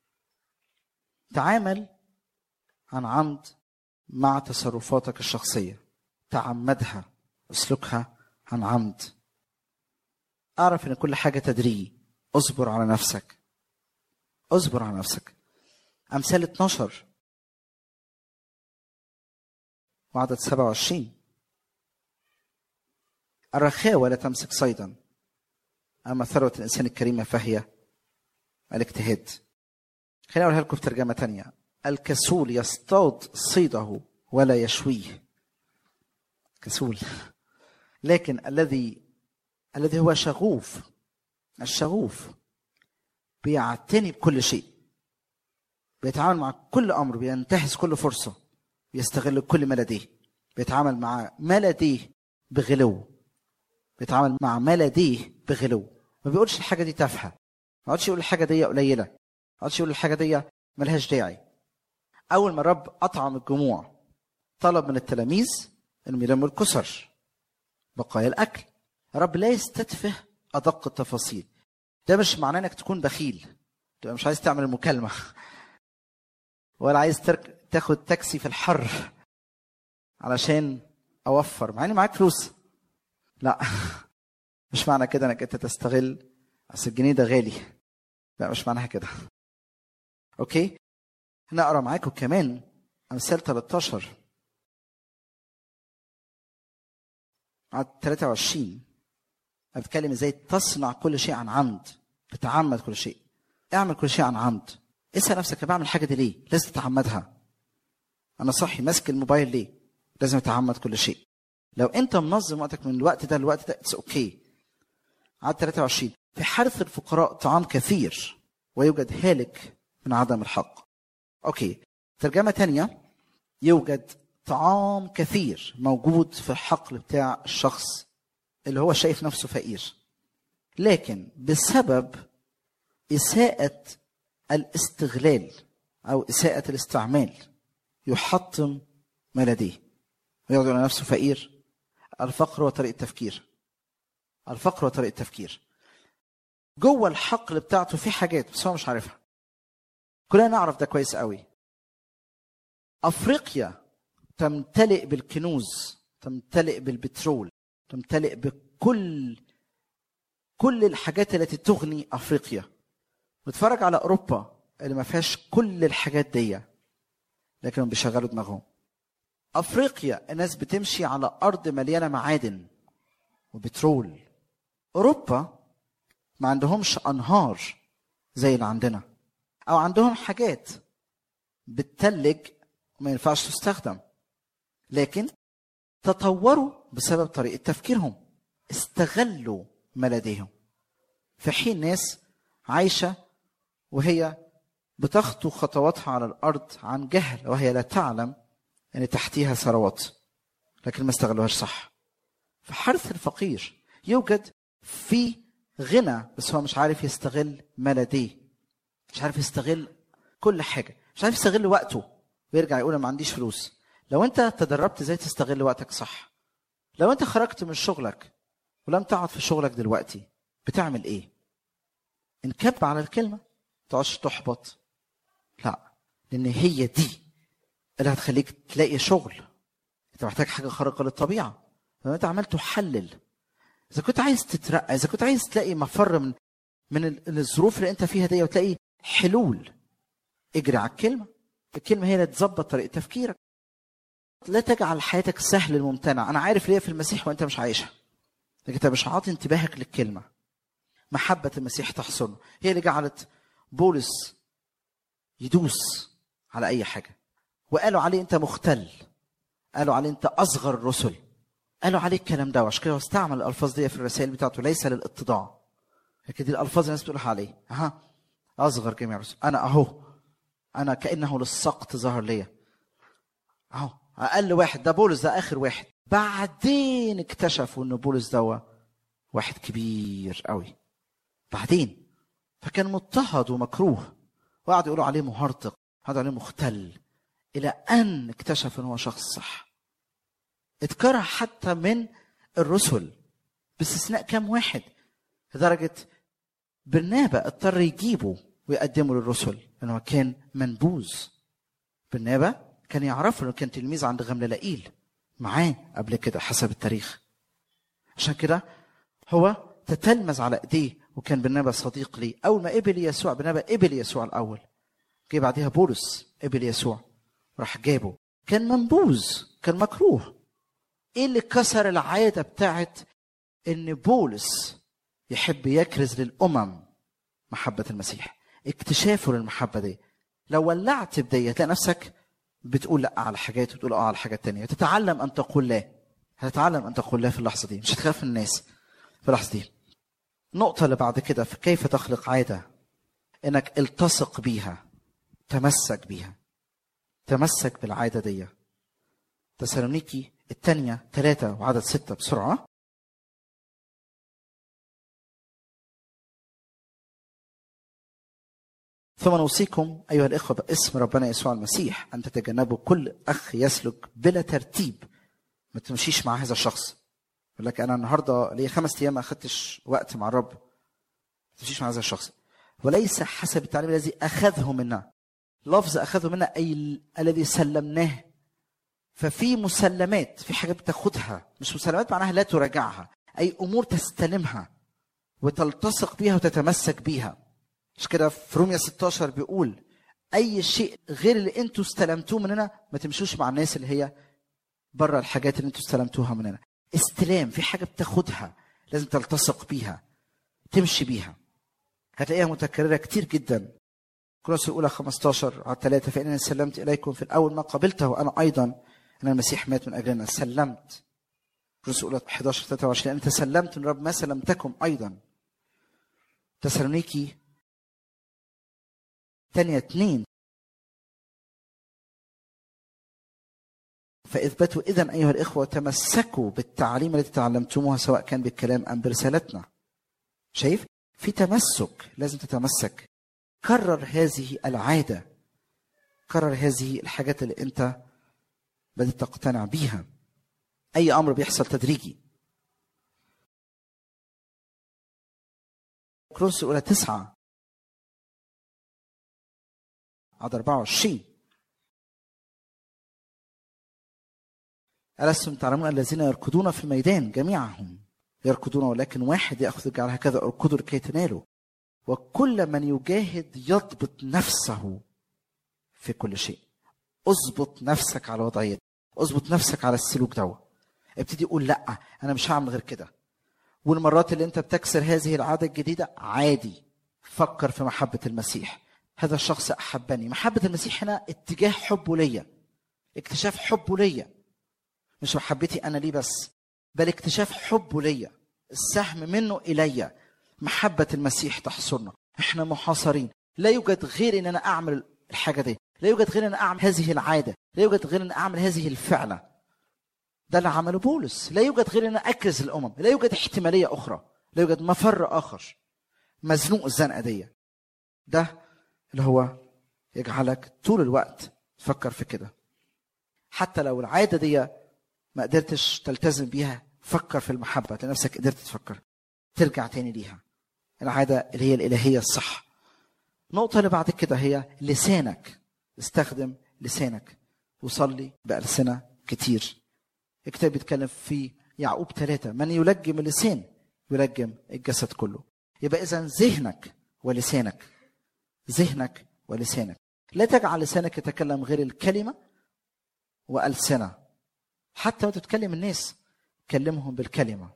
تعامل عن عمد مع تصرفاتك الشخصية تعمدها اسلكها عن عمد اعرف ان كل حاجة تدريجي اصبر على نفسك اصبر على نفسك امثال 12 وعدد 27 الرخاوة لا تمسك صيدا أما ثروة الإنسان الكريمة فهي الاجتهاد خليني أقولها لكم بترجمة تانية الكسول يصطاد صيده ولا يشويه كسول لكن الذي الذي هو شغوف الشغوف بيعتني بكل شيء بيتعامل مع كل امر بينتهز كل فرصه بيستغل كل ما لديه بيتعامل مع ما لديه بغلو بيتعامل مع ما لديه بغلو ما بيقولش الحاجه دي تافهه ما يقعدش يقول الحاجه دي قليله ما يقعدش يقول الحاجه دي ملهاش داعي اول ما الرب اطعم الجموع طلب من التلاميذ انهم يلموا الكسر بقايا الاكل الرب لا يستتفه ادق التفاصيل ده مش معناه انك تكون بخيل تبقى مش عايز تعمل المكالمه ولا عايز ترك... تاخد تاكسي في الحر علشان اوفر مع اني معاك فلوس لا مش معنى كده انك انت تستغل اصل الجنيه ده غالي لا مش معناها كده اوكي نقرا معاكم كمان امثال 13 عدد 23 أنا بتكلم ازاي تصنع كل شيء عن عمد تتعمد كل شيء اعمل كل شيء عن عمد اسال نفسك انا بعمل الحاجه دي ليه لازم تتعمدها انا صحي ماسك الموبايل ليه لازم اتعمد كل شيء لو انت منظم وقتك من الوقت ده للوقت ده اتس اوكي عدد 23 في حرث الفقراء طعام كثير ويوجد هالك من عدم الحق اوكي ترجمه تانية يوجد طعام كثير موجود في الحقل بتاع الشخص اللي هو شايف نفسه فقير لكن بسبب إساءة الاستغلال أو إساءة الاستعمال يحطم ما لديه ويقعد على نفسه فقير الفقر هو طريقة تفكير الفقر هو طريقة تفكير جوه الحقل بتاعته في حاجات بس هو مش عارفها كلنا نعرف ده كويس قوي افريقيا تمتلئ بالكنوز تمتلئ بالبترول تمتلئ بكل كل الحاجات التي تغني افريقيا بتفرج على اوروبا اللي ما فيهاش كل الحاجات دي لكنهم بيشغلوا دماغهم افريقيا الناس بتمشي على ارض مليانه معادن وبترول اوروبا ما عندهمش انهار زي اللي عندنا او عندهم حاجات بتتلج وما ينفعش تستخدم لكن تطوروا بسبب طريقه تفكيرهم استغلوا ما لديهم في حين ناس عايشه وهي بتخطو خطواتها على الارض عن جهل وهي لا تعلم ان تحتيها ثروات لكن ما استغلوهاش صح فحرث الفقير يوجد في غنى بس هو مش عارف يستغل ما لديه مش عارف يستغل كل حاجه مش عارف يستغل وقته ويرجع يقول أنا ما عنديش فلوس لو انت تدربت ازاي تستغل وقتك صح لو انت خرجت من شغلك ولم تقعد في شغلك دلوقتي بتعمل ايه انكب على الكلمه تقعدش تحبط لا لان هي دي اللي هتخليك تلاقي شغل انت محتاج حاجه خارقه للطبيعه لو انت عمال تحلل اذا كنت عايز تترقى اذا كنت عايز تلاقي مفر من من ال- الظروف اللي انت فيها دي وتلاقي حلول اجري على الكلمه الكلمه هي اللي تظبط طريقه تفكيرك لا تجعل حياتك سهل الممتنع انا عارف ليه في المسيح وانت مش عايشها لكن انت مش عاطي انتباهك للكلمه محبه المسيح تحصل هي اللي جعلت بولس يدوس على اي حاجه وقالوا عليه انت مختل قالوا عليه انت اصغر الرسل قالوا عليه الكلام ده وعشان كده هو استعمل الالفاظ دي في الرسائل بتاعته ليس للاتضاع لكن دي الالفاظ الناس بتقولها عليه ها اصغر جميع الرسل انا اهو انا كانه للسقط ظهر ليا اهو اقل واحد ده بولس ده اخر واحد بعدين اكتشفوا ان بولس ده واحد كبير قوي بعدين فكان مضطهد ومكروه وقعدوا يقولوا عليه مهرطق قعدوا عليه مختل الى ان اكتشف ان هو شخص صح اتكره حتى من الرسل باستثناء كام واحد لدرجة برنابا اضطر يجيبه ويقدمه للرسل لأنه كان منبوذ برنابا كان يعرفه انه كان تلميذ عند غملائيل معاه قبل كده حسب التاريخ عشان كده هو تتلمذ على ايديه وكان برنابا صديق ليه اول ما قبل يسوع برنابا قبل يسوع الاول جه بعديها بولس قبل يسوع راح جابه كان منبوذ كان مكروه ايه اللي كسر العاده بتاعت ان بولس يحب يكرز للامم محبه المسيح اكتشافه للمحبه دي لو ولعت بدي هتلاقي نفسك بتقول لا على حاجات وتقول اه على حاجات تانية تتعلم ان تقول لا هتتعلم ان تقول لا في اللحظه دي مش هتخاف من الناس في اللحظه دي النقطة اللي بعد كده في كيف تخلق عادة انك التصق بيها تمسك بيها تمسك بالعادة دي تسالونيكي الثانية ثلاثة وعدد ستة بسرعة ثم نوصيكم أيها الإخوة باسم ربنا يسوع المسيح أن تتجنبوا كل أخ يسلك بلا ترتيب ما تمشيش مع هذا الشخص يقول لك أنا النهاردة لي خمس أيام ما أخدتش وقت مع الرب ما تمشيش مع هذا الشخص وليس حسب التعليم الذي أخذه منا لفظ أخذه منا أي ال- الذي سلمناه ففي مسلمات في حاجات بتاخدها مش مسلمات معناها لا تراجعها أي أمور تستلمها وتلتصق بيها وتتمسك بيها مش كده في روميا 16 بيقول اي شيء غير اللي انتوا استلمتوه مننا ما تمشوش مع الناس اللي هي بره الحاجات اللي انتوا استلمتوها مننا استلام في حاجه بتاخدها لازم تلتصق بيها تمشي بيها هتلاقيها متكرره كتير جدا كورنثوس الاولى 15 على 3 فانني سلمت اليكم في الاول ما قبلته انا ايضا ان المسيح مات من اجلنا سلمت كورنثوس الاولى 11 23 لان تسلمت من الرب ما سلمتكم ايضا تسالونيكي تانية اتنين فاثبتوا اذا ايها الاخوه تمسكوا بالتعليم التي تعلمتموها سواء كان بالكلام ام برسالتنا شايف في تمسك لازم تتمسك كرر هذه العاده كرر هذه الحاجات اللي انت بدأت تقتنع بيها اي امر بيحصل تدريجي كروس الاولى تسعه عدد 24 ألستم تعلمون الذين يركضون في الميدان جميعهم يركضون ولكن واحد يأخذ الجعل هكذا اركضوا لكي تنالوا وكل من يجاهد يضبط نفسه في كل شيء اظبط نفسك على وضعيتك اظبط نفسك على السلوك ده ابتدي قول لا انا مش هعمل غير كده والمرات اللي انت بتكسر هذه العاده الجديده عادي فكر في محبه المسيح هذا الشخص احبني محبه المسيح هنا اتجاه حبه ليا اكتشاف حبه ليا مش محبتي انا ليه بس بل اكتشاف حبه ليا السهم منه الي محبه المسيح تحصرنا احنا محاصرين لا يوجد غير ان انا اعمل الحاجه دي لا يوجد غير ان انا اعمل هذه العاده لا يوجد غير ان اعمل هذه الفعله ده اللي عمله بولس لا يوجد غير ان اكرز الامم لا يوجد احتماليه اخرى لا يوجد مفر اخر مزنوق الزنقه دي ده اللي هو يجعلك طول الوقت تفكر في كده حتى لو العاده دي ما قدرتش تلتزم بيها فكر في المحبه تلاقي نفسك قدرت تفكر ترجع تاني ليها العاده اللي هي الالهيه الصح النقطه اللي بعد كده هي لسانك استخدم لسانك وصلي بألسنة كتير الكتاب بيتكلم في يعقوب ثلاثة من يلجم اللسان يلجم الجسد كله يبقى إذا ذهنك ولسانك ذهنك ولسانك لا تجعل لسانك يتكلم غير الكلمة وألسنة حتى وانت تتكلم الناس كلمهم بالكلمة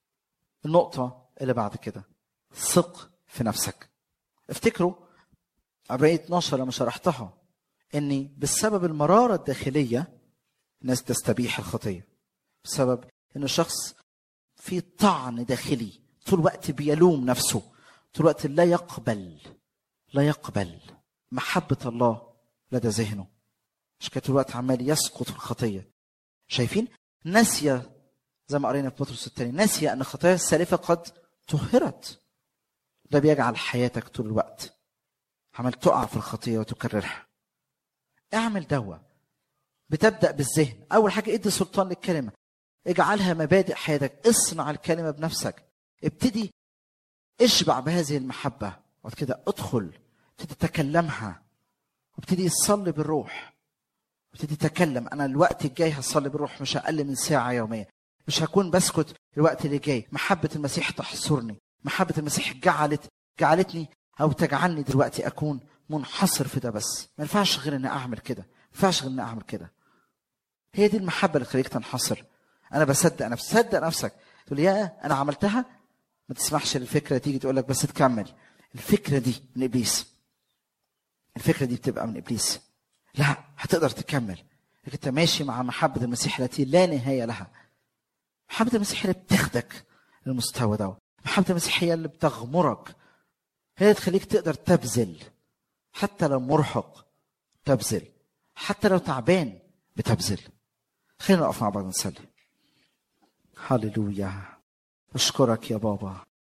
النقطة اللي بعد كده ثق في نفسك افتكروا عبرية 12 لما شرحتها اني بسبب المرارة الداخلية الناس تستبيح الخطية بسبب ان الشخص في طعن داخلي طول الوقت بيلوم نفسه طول الوقت لا يقبل لا يقبل محبة الله لدى ذهنه مش كده طول الوقت عمال يسقط في الخطية شايفين ناسية زي ما قرينا في بطرس الثاني ناسية ان الخطايا السالفة قد طهرت ده بيجعل حياتك طول الوقت عمال تقع في الخطية وتكررها اعمل دوا بتبدأ بالذهن أول حاجة ادي سلطان للكلمة اجعلها مبادئ حياتك اصنع الكلمة بنفسك ابتدي اشبع بهذه المحبة وبعد كده ادخل ابتدي تكلمها وابتدي تصلي بالروح ابتدي تكلم انا الوقت الجاي هصلي بالروح مش اقل من ساعة يومية مش هكون بسكت الوقت اللي جاي محبة المسيح تحصرني محبة المسيح جعلت جعلتني او تجعلني دلوقتي اكون منحصر في ده بس ما ينفعش غير اني اعمل كده ما ينفعش غير اني اعمل كده هي دي المحبة اللي تخليك تنحصر انا بصدق نفسي صدق نفسك تقول يا انا عملتها ما تسمحش للفكرة تيجي تقول لك بس تكمل الفكرة دي من ابليس الفكرة دي بتبقى من ابليس لا هتقدر تكمل لكن انت ماشي مع محبة المسيح التي لا نهاية لها محبة المسيح اللي بتاخدك للمستوى ده محبة المسيح هي اللي بتغمرك هي اللي تخليك تقدر تبذل حتى لو مرهق تبذل حتى لو تعبان بتبذل خلينا نقف مع بعض نصلي هللويا اشكرك يا بابا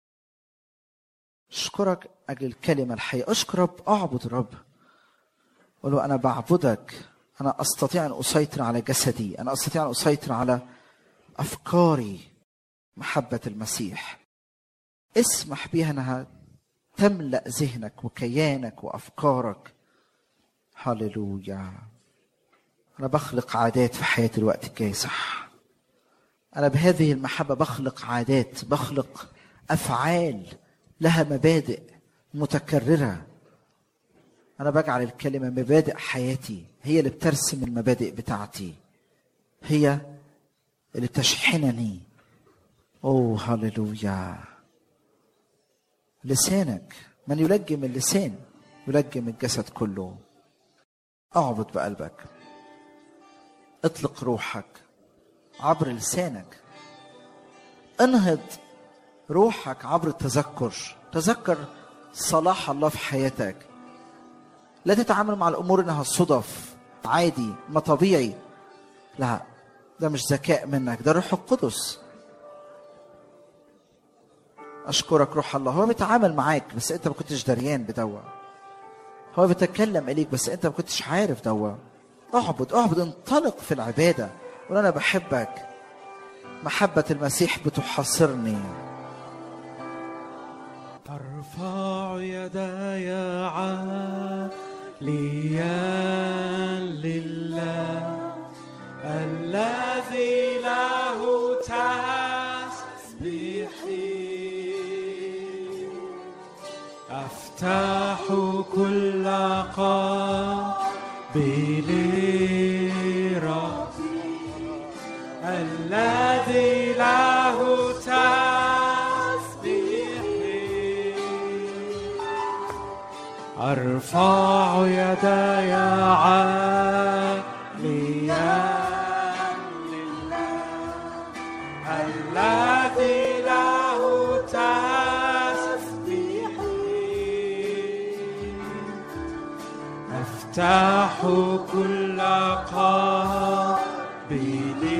اشكرك اجل الكلمه الحيه اشكر رب اعبد رب قل له انا بعبدك انا استطيع ان اسيطر على جسدي انا استطيع ان اسيطر على افكاري محبه المسيح اسمح بها انها تملا ذهنك وكيانك وافكارك هللويا انا بخلق عادات في حياتي الوقت الجاي صح انا بهذه المحبه بخلق عادات بخلق افعال لها مبادئ متكرره انا بجعل الكلمه مبادئ حياتي هي اللي بترسم المبادئ بتاعتي هي اللي بتشحنني اوه هللويا لسانك من يلجم اللسان يلجم الجسد كله اعبد بقلبك اطلق روحك عبر لسانك انهض روحك عبر التذكر تذكر صلاح الله في حياتك لا تتعامل مع الامور انها صدف عادي ما طبيعي لا ده مش ذكاء منك ده الروح القدس اشكرك روح الله هو بيتعامل معاك بس انت ما كنتش دريان بدوا هو بيتكلم اليك بس انت ما كنتش عارف دوا اعبد اعبد انطلق في العباده قول انا بحبك محبه المسيح بتحاصرني أرفع يداي عاليا لله الذي له تسبيحي أفتح كل قلبي لربي الذي له تسبيحي أرفع يداي عاليا لله الذي له تسبيحي أفتح كل قلبي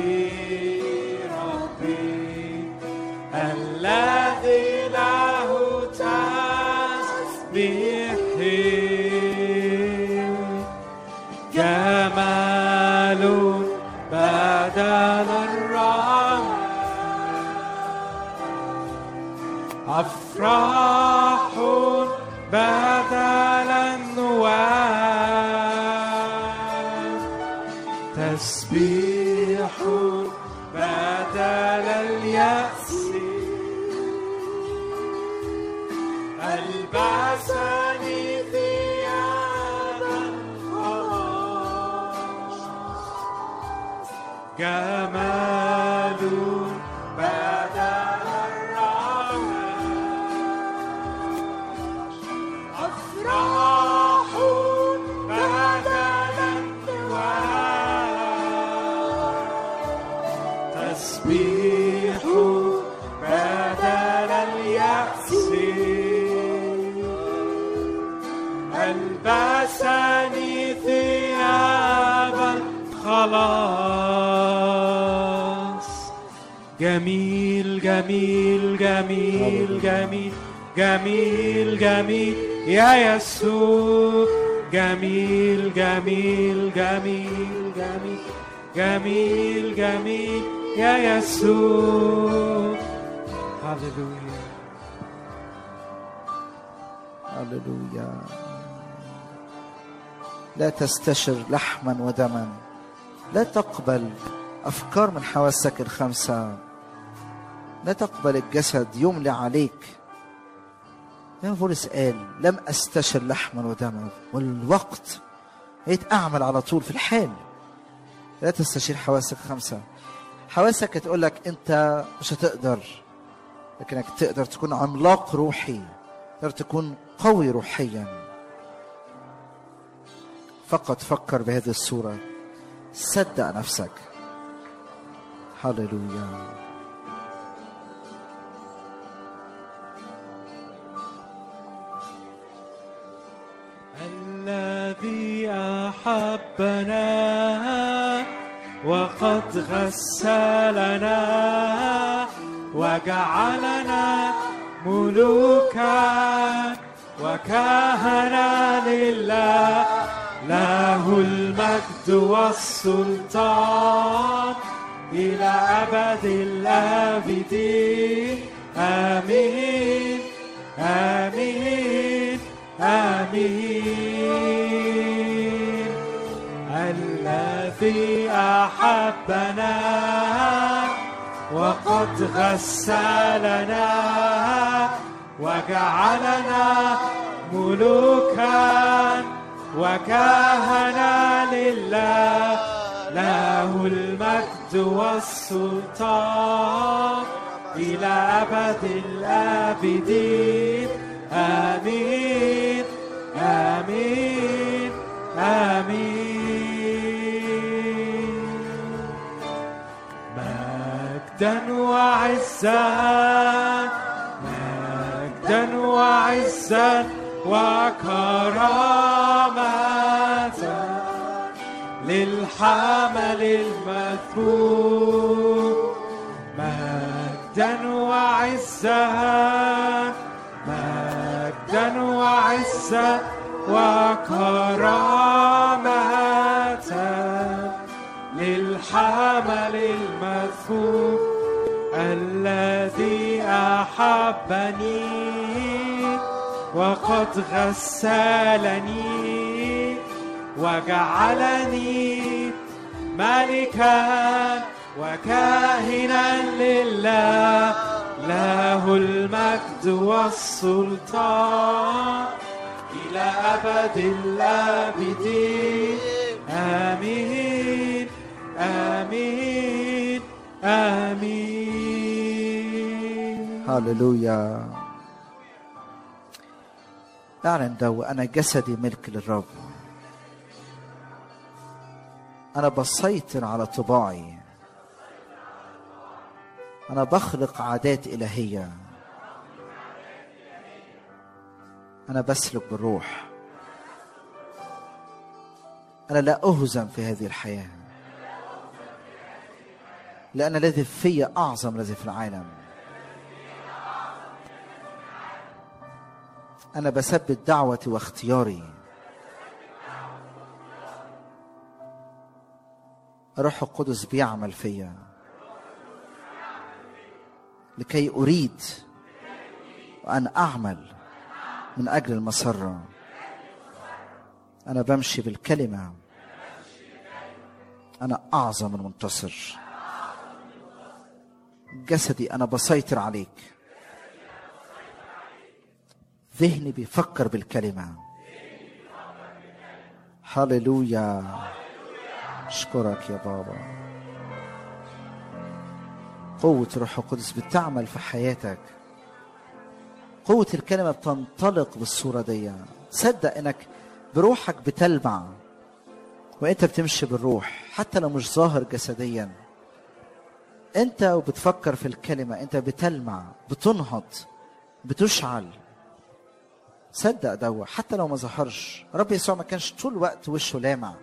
لربي الذي له تسبيحي جمال بدل الرحمة أفراح بدل النوام تسبيح بدل اليأس ألبسني ثياب الخلاص جمال بدل الرحمة أفراح بدل النوام تسبيح بدل اليأس ألبسني ثياب الخلاص جميل جميل جميل جميل جميل جميل يا يسوع جميل جميل جميل جميل جميل جميل يا يسوع هللويا هللويا لا تستشر لحما ودما لا تقبل افكار من حواسك الخمسه لا تقبل الجسد يملي عليك يا بولس قال لم استشر لحما ودما والوقت بقيت اعمل على طول في الحال لا تستشير حواسك خمسه حواسك تقول لك انت مش هتقدر لكنك تقدر تكون عملاق روحي تقدر تكون قوي روحيا فقط فكر بهذه الصورة صدق نفسك هللويا الذي أحبنا وقد غسلنا وجعلنا ملوكا وكهنا لله له المجد والسلطان إلى أبد الآبدين آمين آمين آمين الذي أحبنا وقد غسلنا وجعلنا ملوكا وكهنا لله له المجد والسلطان إلى أبد الآبدين آمين آمين آمين مجدا وعزا مجدا وعزا وكرامة للحمل المذكور مجدا وعزا مجدا وعزا وكرامة للحمل المذكور الذي أحبني وقد غسلني وجعلني ملكا وكاهنا لله له المجد والسلطان إلى أبد الآبدين آمين آمين آمين هللويا اعلن دو انا جسدي ملك للرب انا بسيطر على طباعي انا بخلق عادات الهيه انا بسلك بالروح انا لا اهزم في هذه الحياه لان الذي في اعظم الذي في العالم أنا بثبت دعوتي واختياري الروح القدس بيعمل فيا لكي أريد وأن أعمل من أجل المسرة أنا بمشي بالكلمة أنا أعظم المنتصر جسدي أنا بسيطر عليك ذهني بيفكر بالكلمة هللويا اشكرك يا بابا قوة روح القدس بتعمل في حياتك قوة الكلمة بتنطلق بالصورة دي تصدق انك بروحك بتلمع وانت بتمشي بالروح حتى لو مش ظاهر جسديا انت وبتفكر في الكلمة انت بتلمع بتنهض بتشعل صدق دوا حتى لو ما ظهرش رب يسوع ما كانش طول الوقت وشه لامع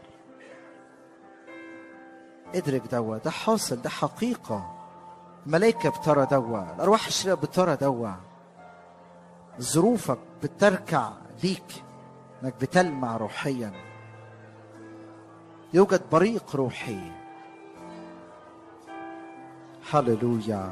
ادرك دوا ده حاصل ده حقيقة الملائكة بترى دوا الأرواح الشريرة بترى دوا ظروفك بتركع ليك انك بتلمع روحيا يوجد بريق روحي هللويا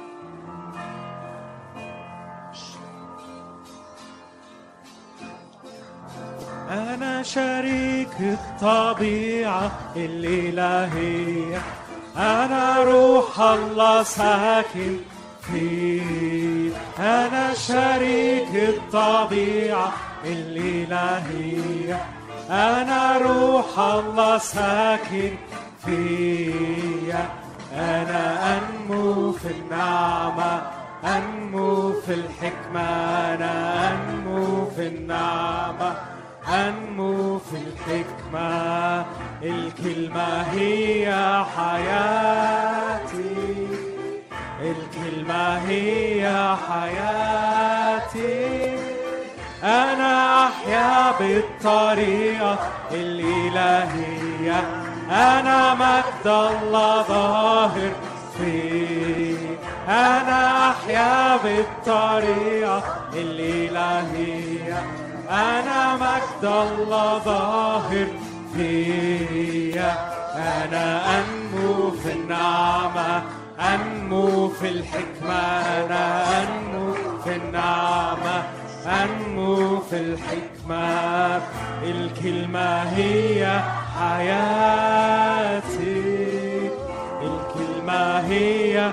أنا شريك الطبيعة الإلهية أنا روح الله ساكن فيه أنا شريك الطبيعة الإلهية أنا روح الله ساكن فيا أنا أنمو في النعمة أنمو في الحكمة أنا أنمو في النعمة أنمو في الحكمة الكلمة هي حياتي الكلمة هي حياتي أنا أحيا بالطريقة الإلهية أنا مجد الله ظاهر في أنا أحيا بالطريقة الإلهية أنا مجد الله ظاهر فيا أنا أنمو في النعمة أنمو في الحكمة أنا أنمو في النعمة أنمو في الحكمة الكلمة هي حياتي الكلمة هي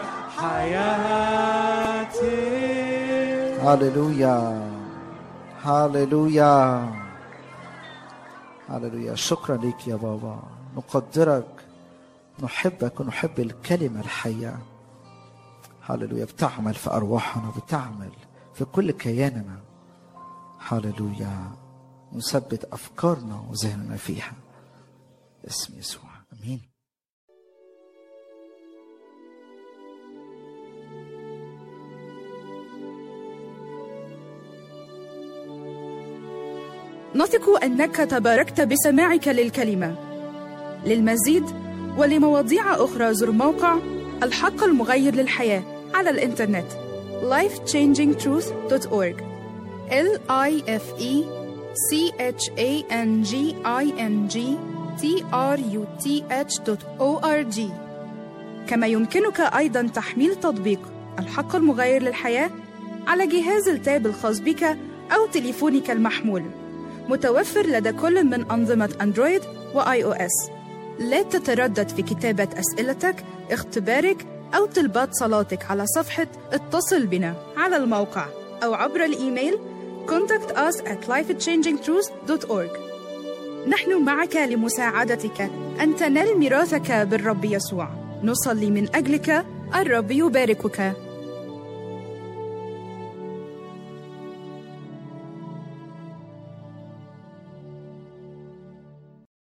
حياتي هللويا هللويا هللويا شكرا لك يا بابا نقدرك نحبك ونحب الكلمة الحية هللويا بتعمل في أرواحنا بتعمل في كل كياننا هللويا نثبت أفكارنا وذهننا فيها اسم يسوع أمين نثق انك تباركت بسماعك للكلمه للمزيد ولمواضيع اخرى زر موقع الحق المغير للحياه على الانترنت lifechangingtruth.org l i f e c h a n g i n g t r u t h o r g كما يمكنك ايضا تحميل تطبيق الحق المغير للحياه على جهاز التاب الخاص بك او تليفونك المحمول متوفر لدى كل من أنظمة أندرويد وآي أو إس. لا تتردد في كتابة أسئلتك، اختبارك أو طلبات صلاتك على صفحة اتصل بنا على الموقع أو عبر الإيميل contact us at lifechangingtruth.org نحن معك لمساعدتك أن تنال ميراثك بالرب يسوع نصلي من أجلك الرب يباركك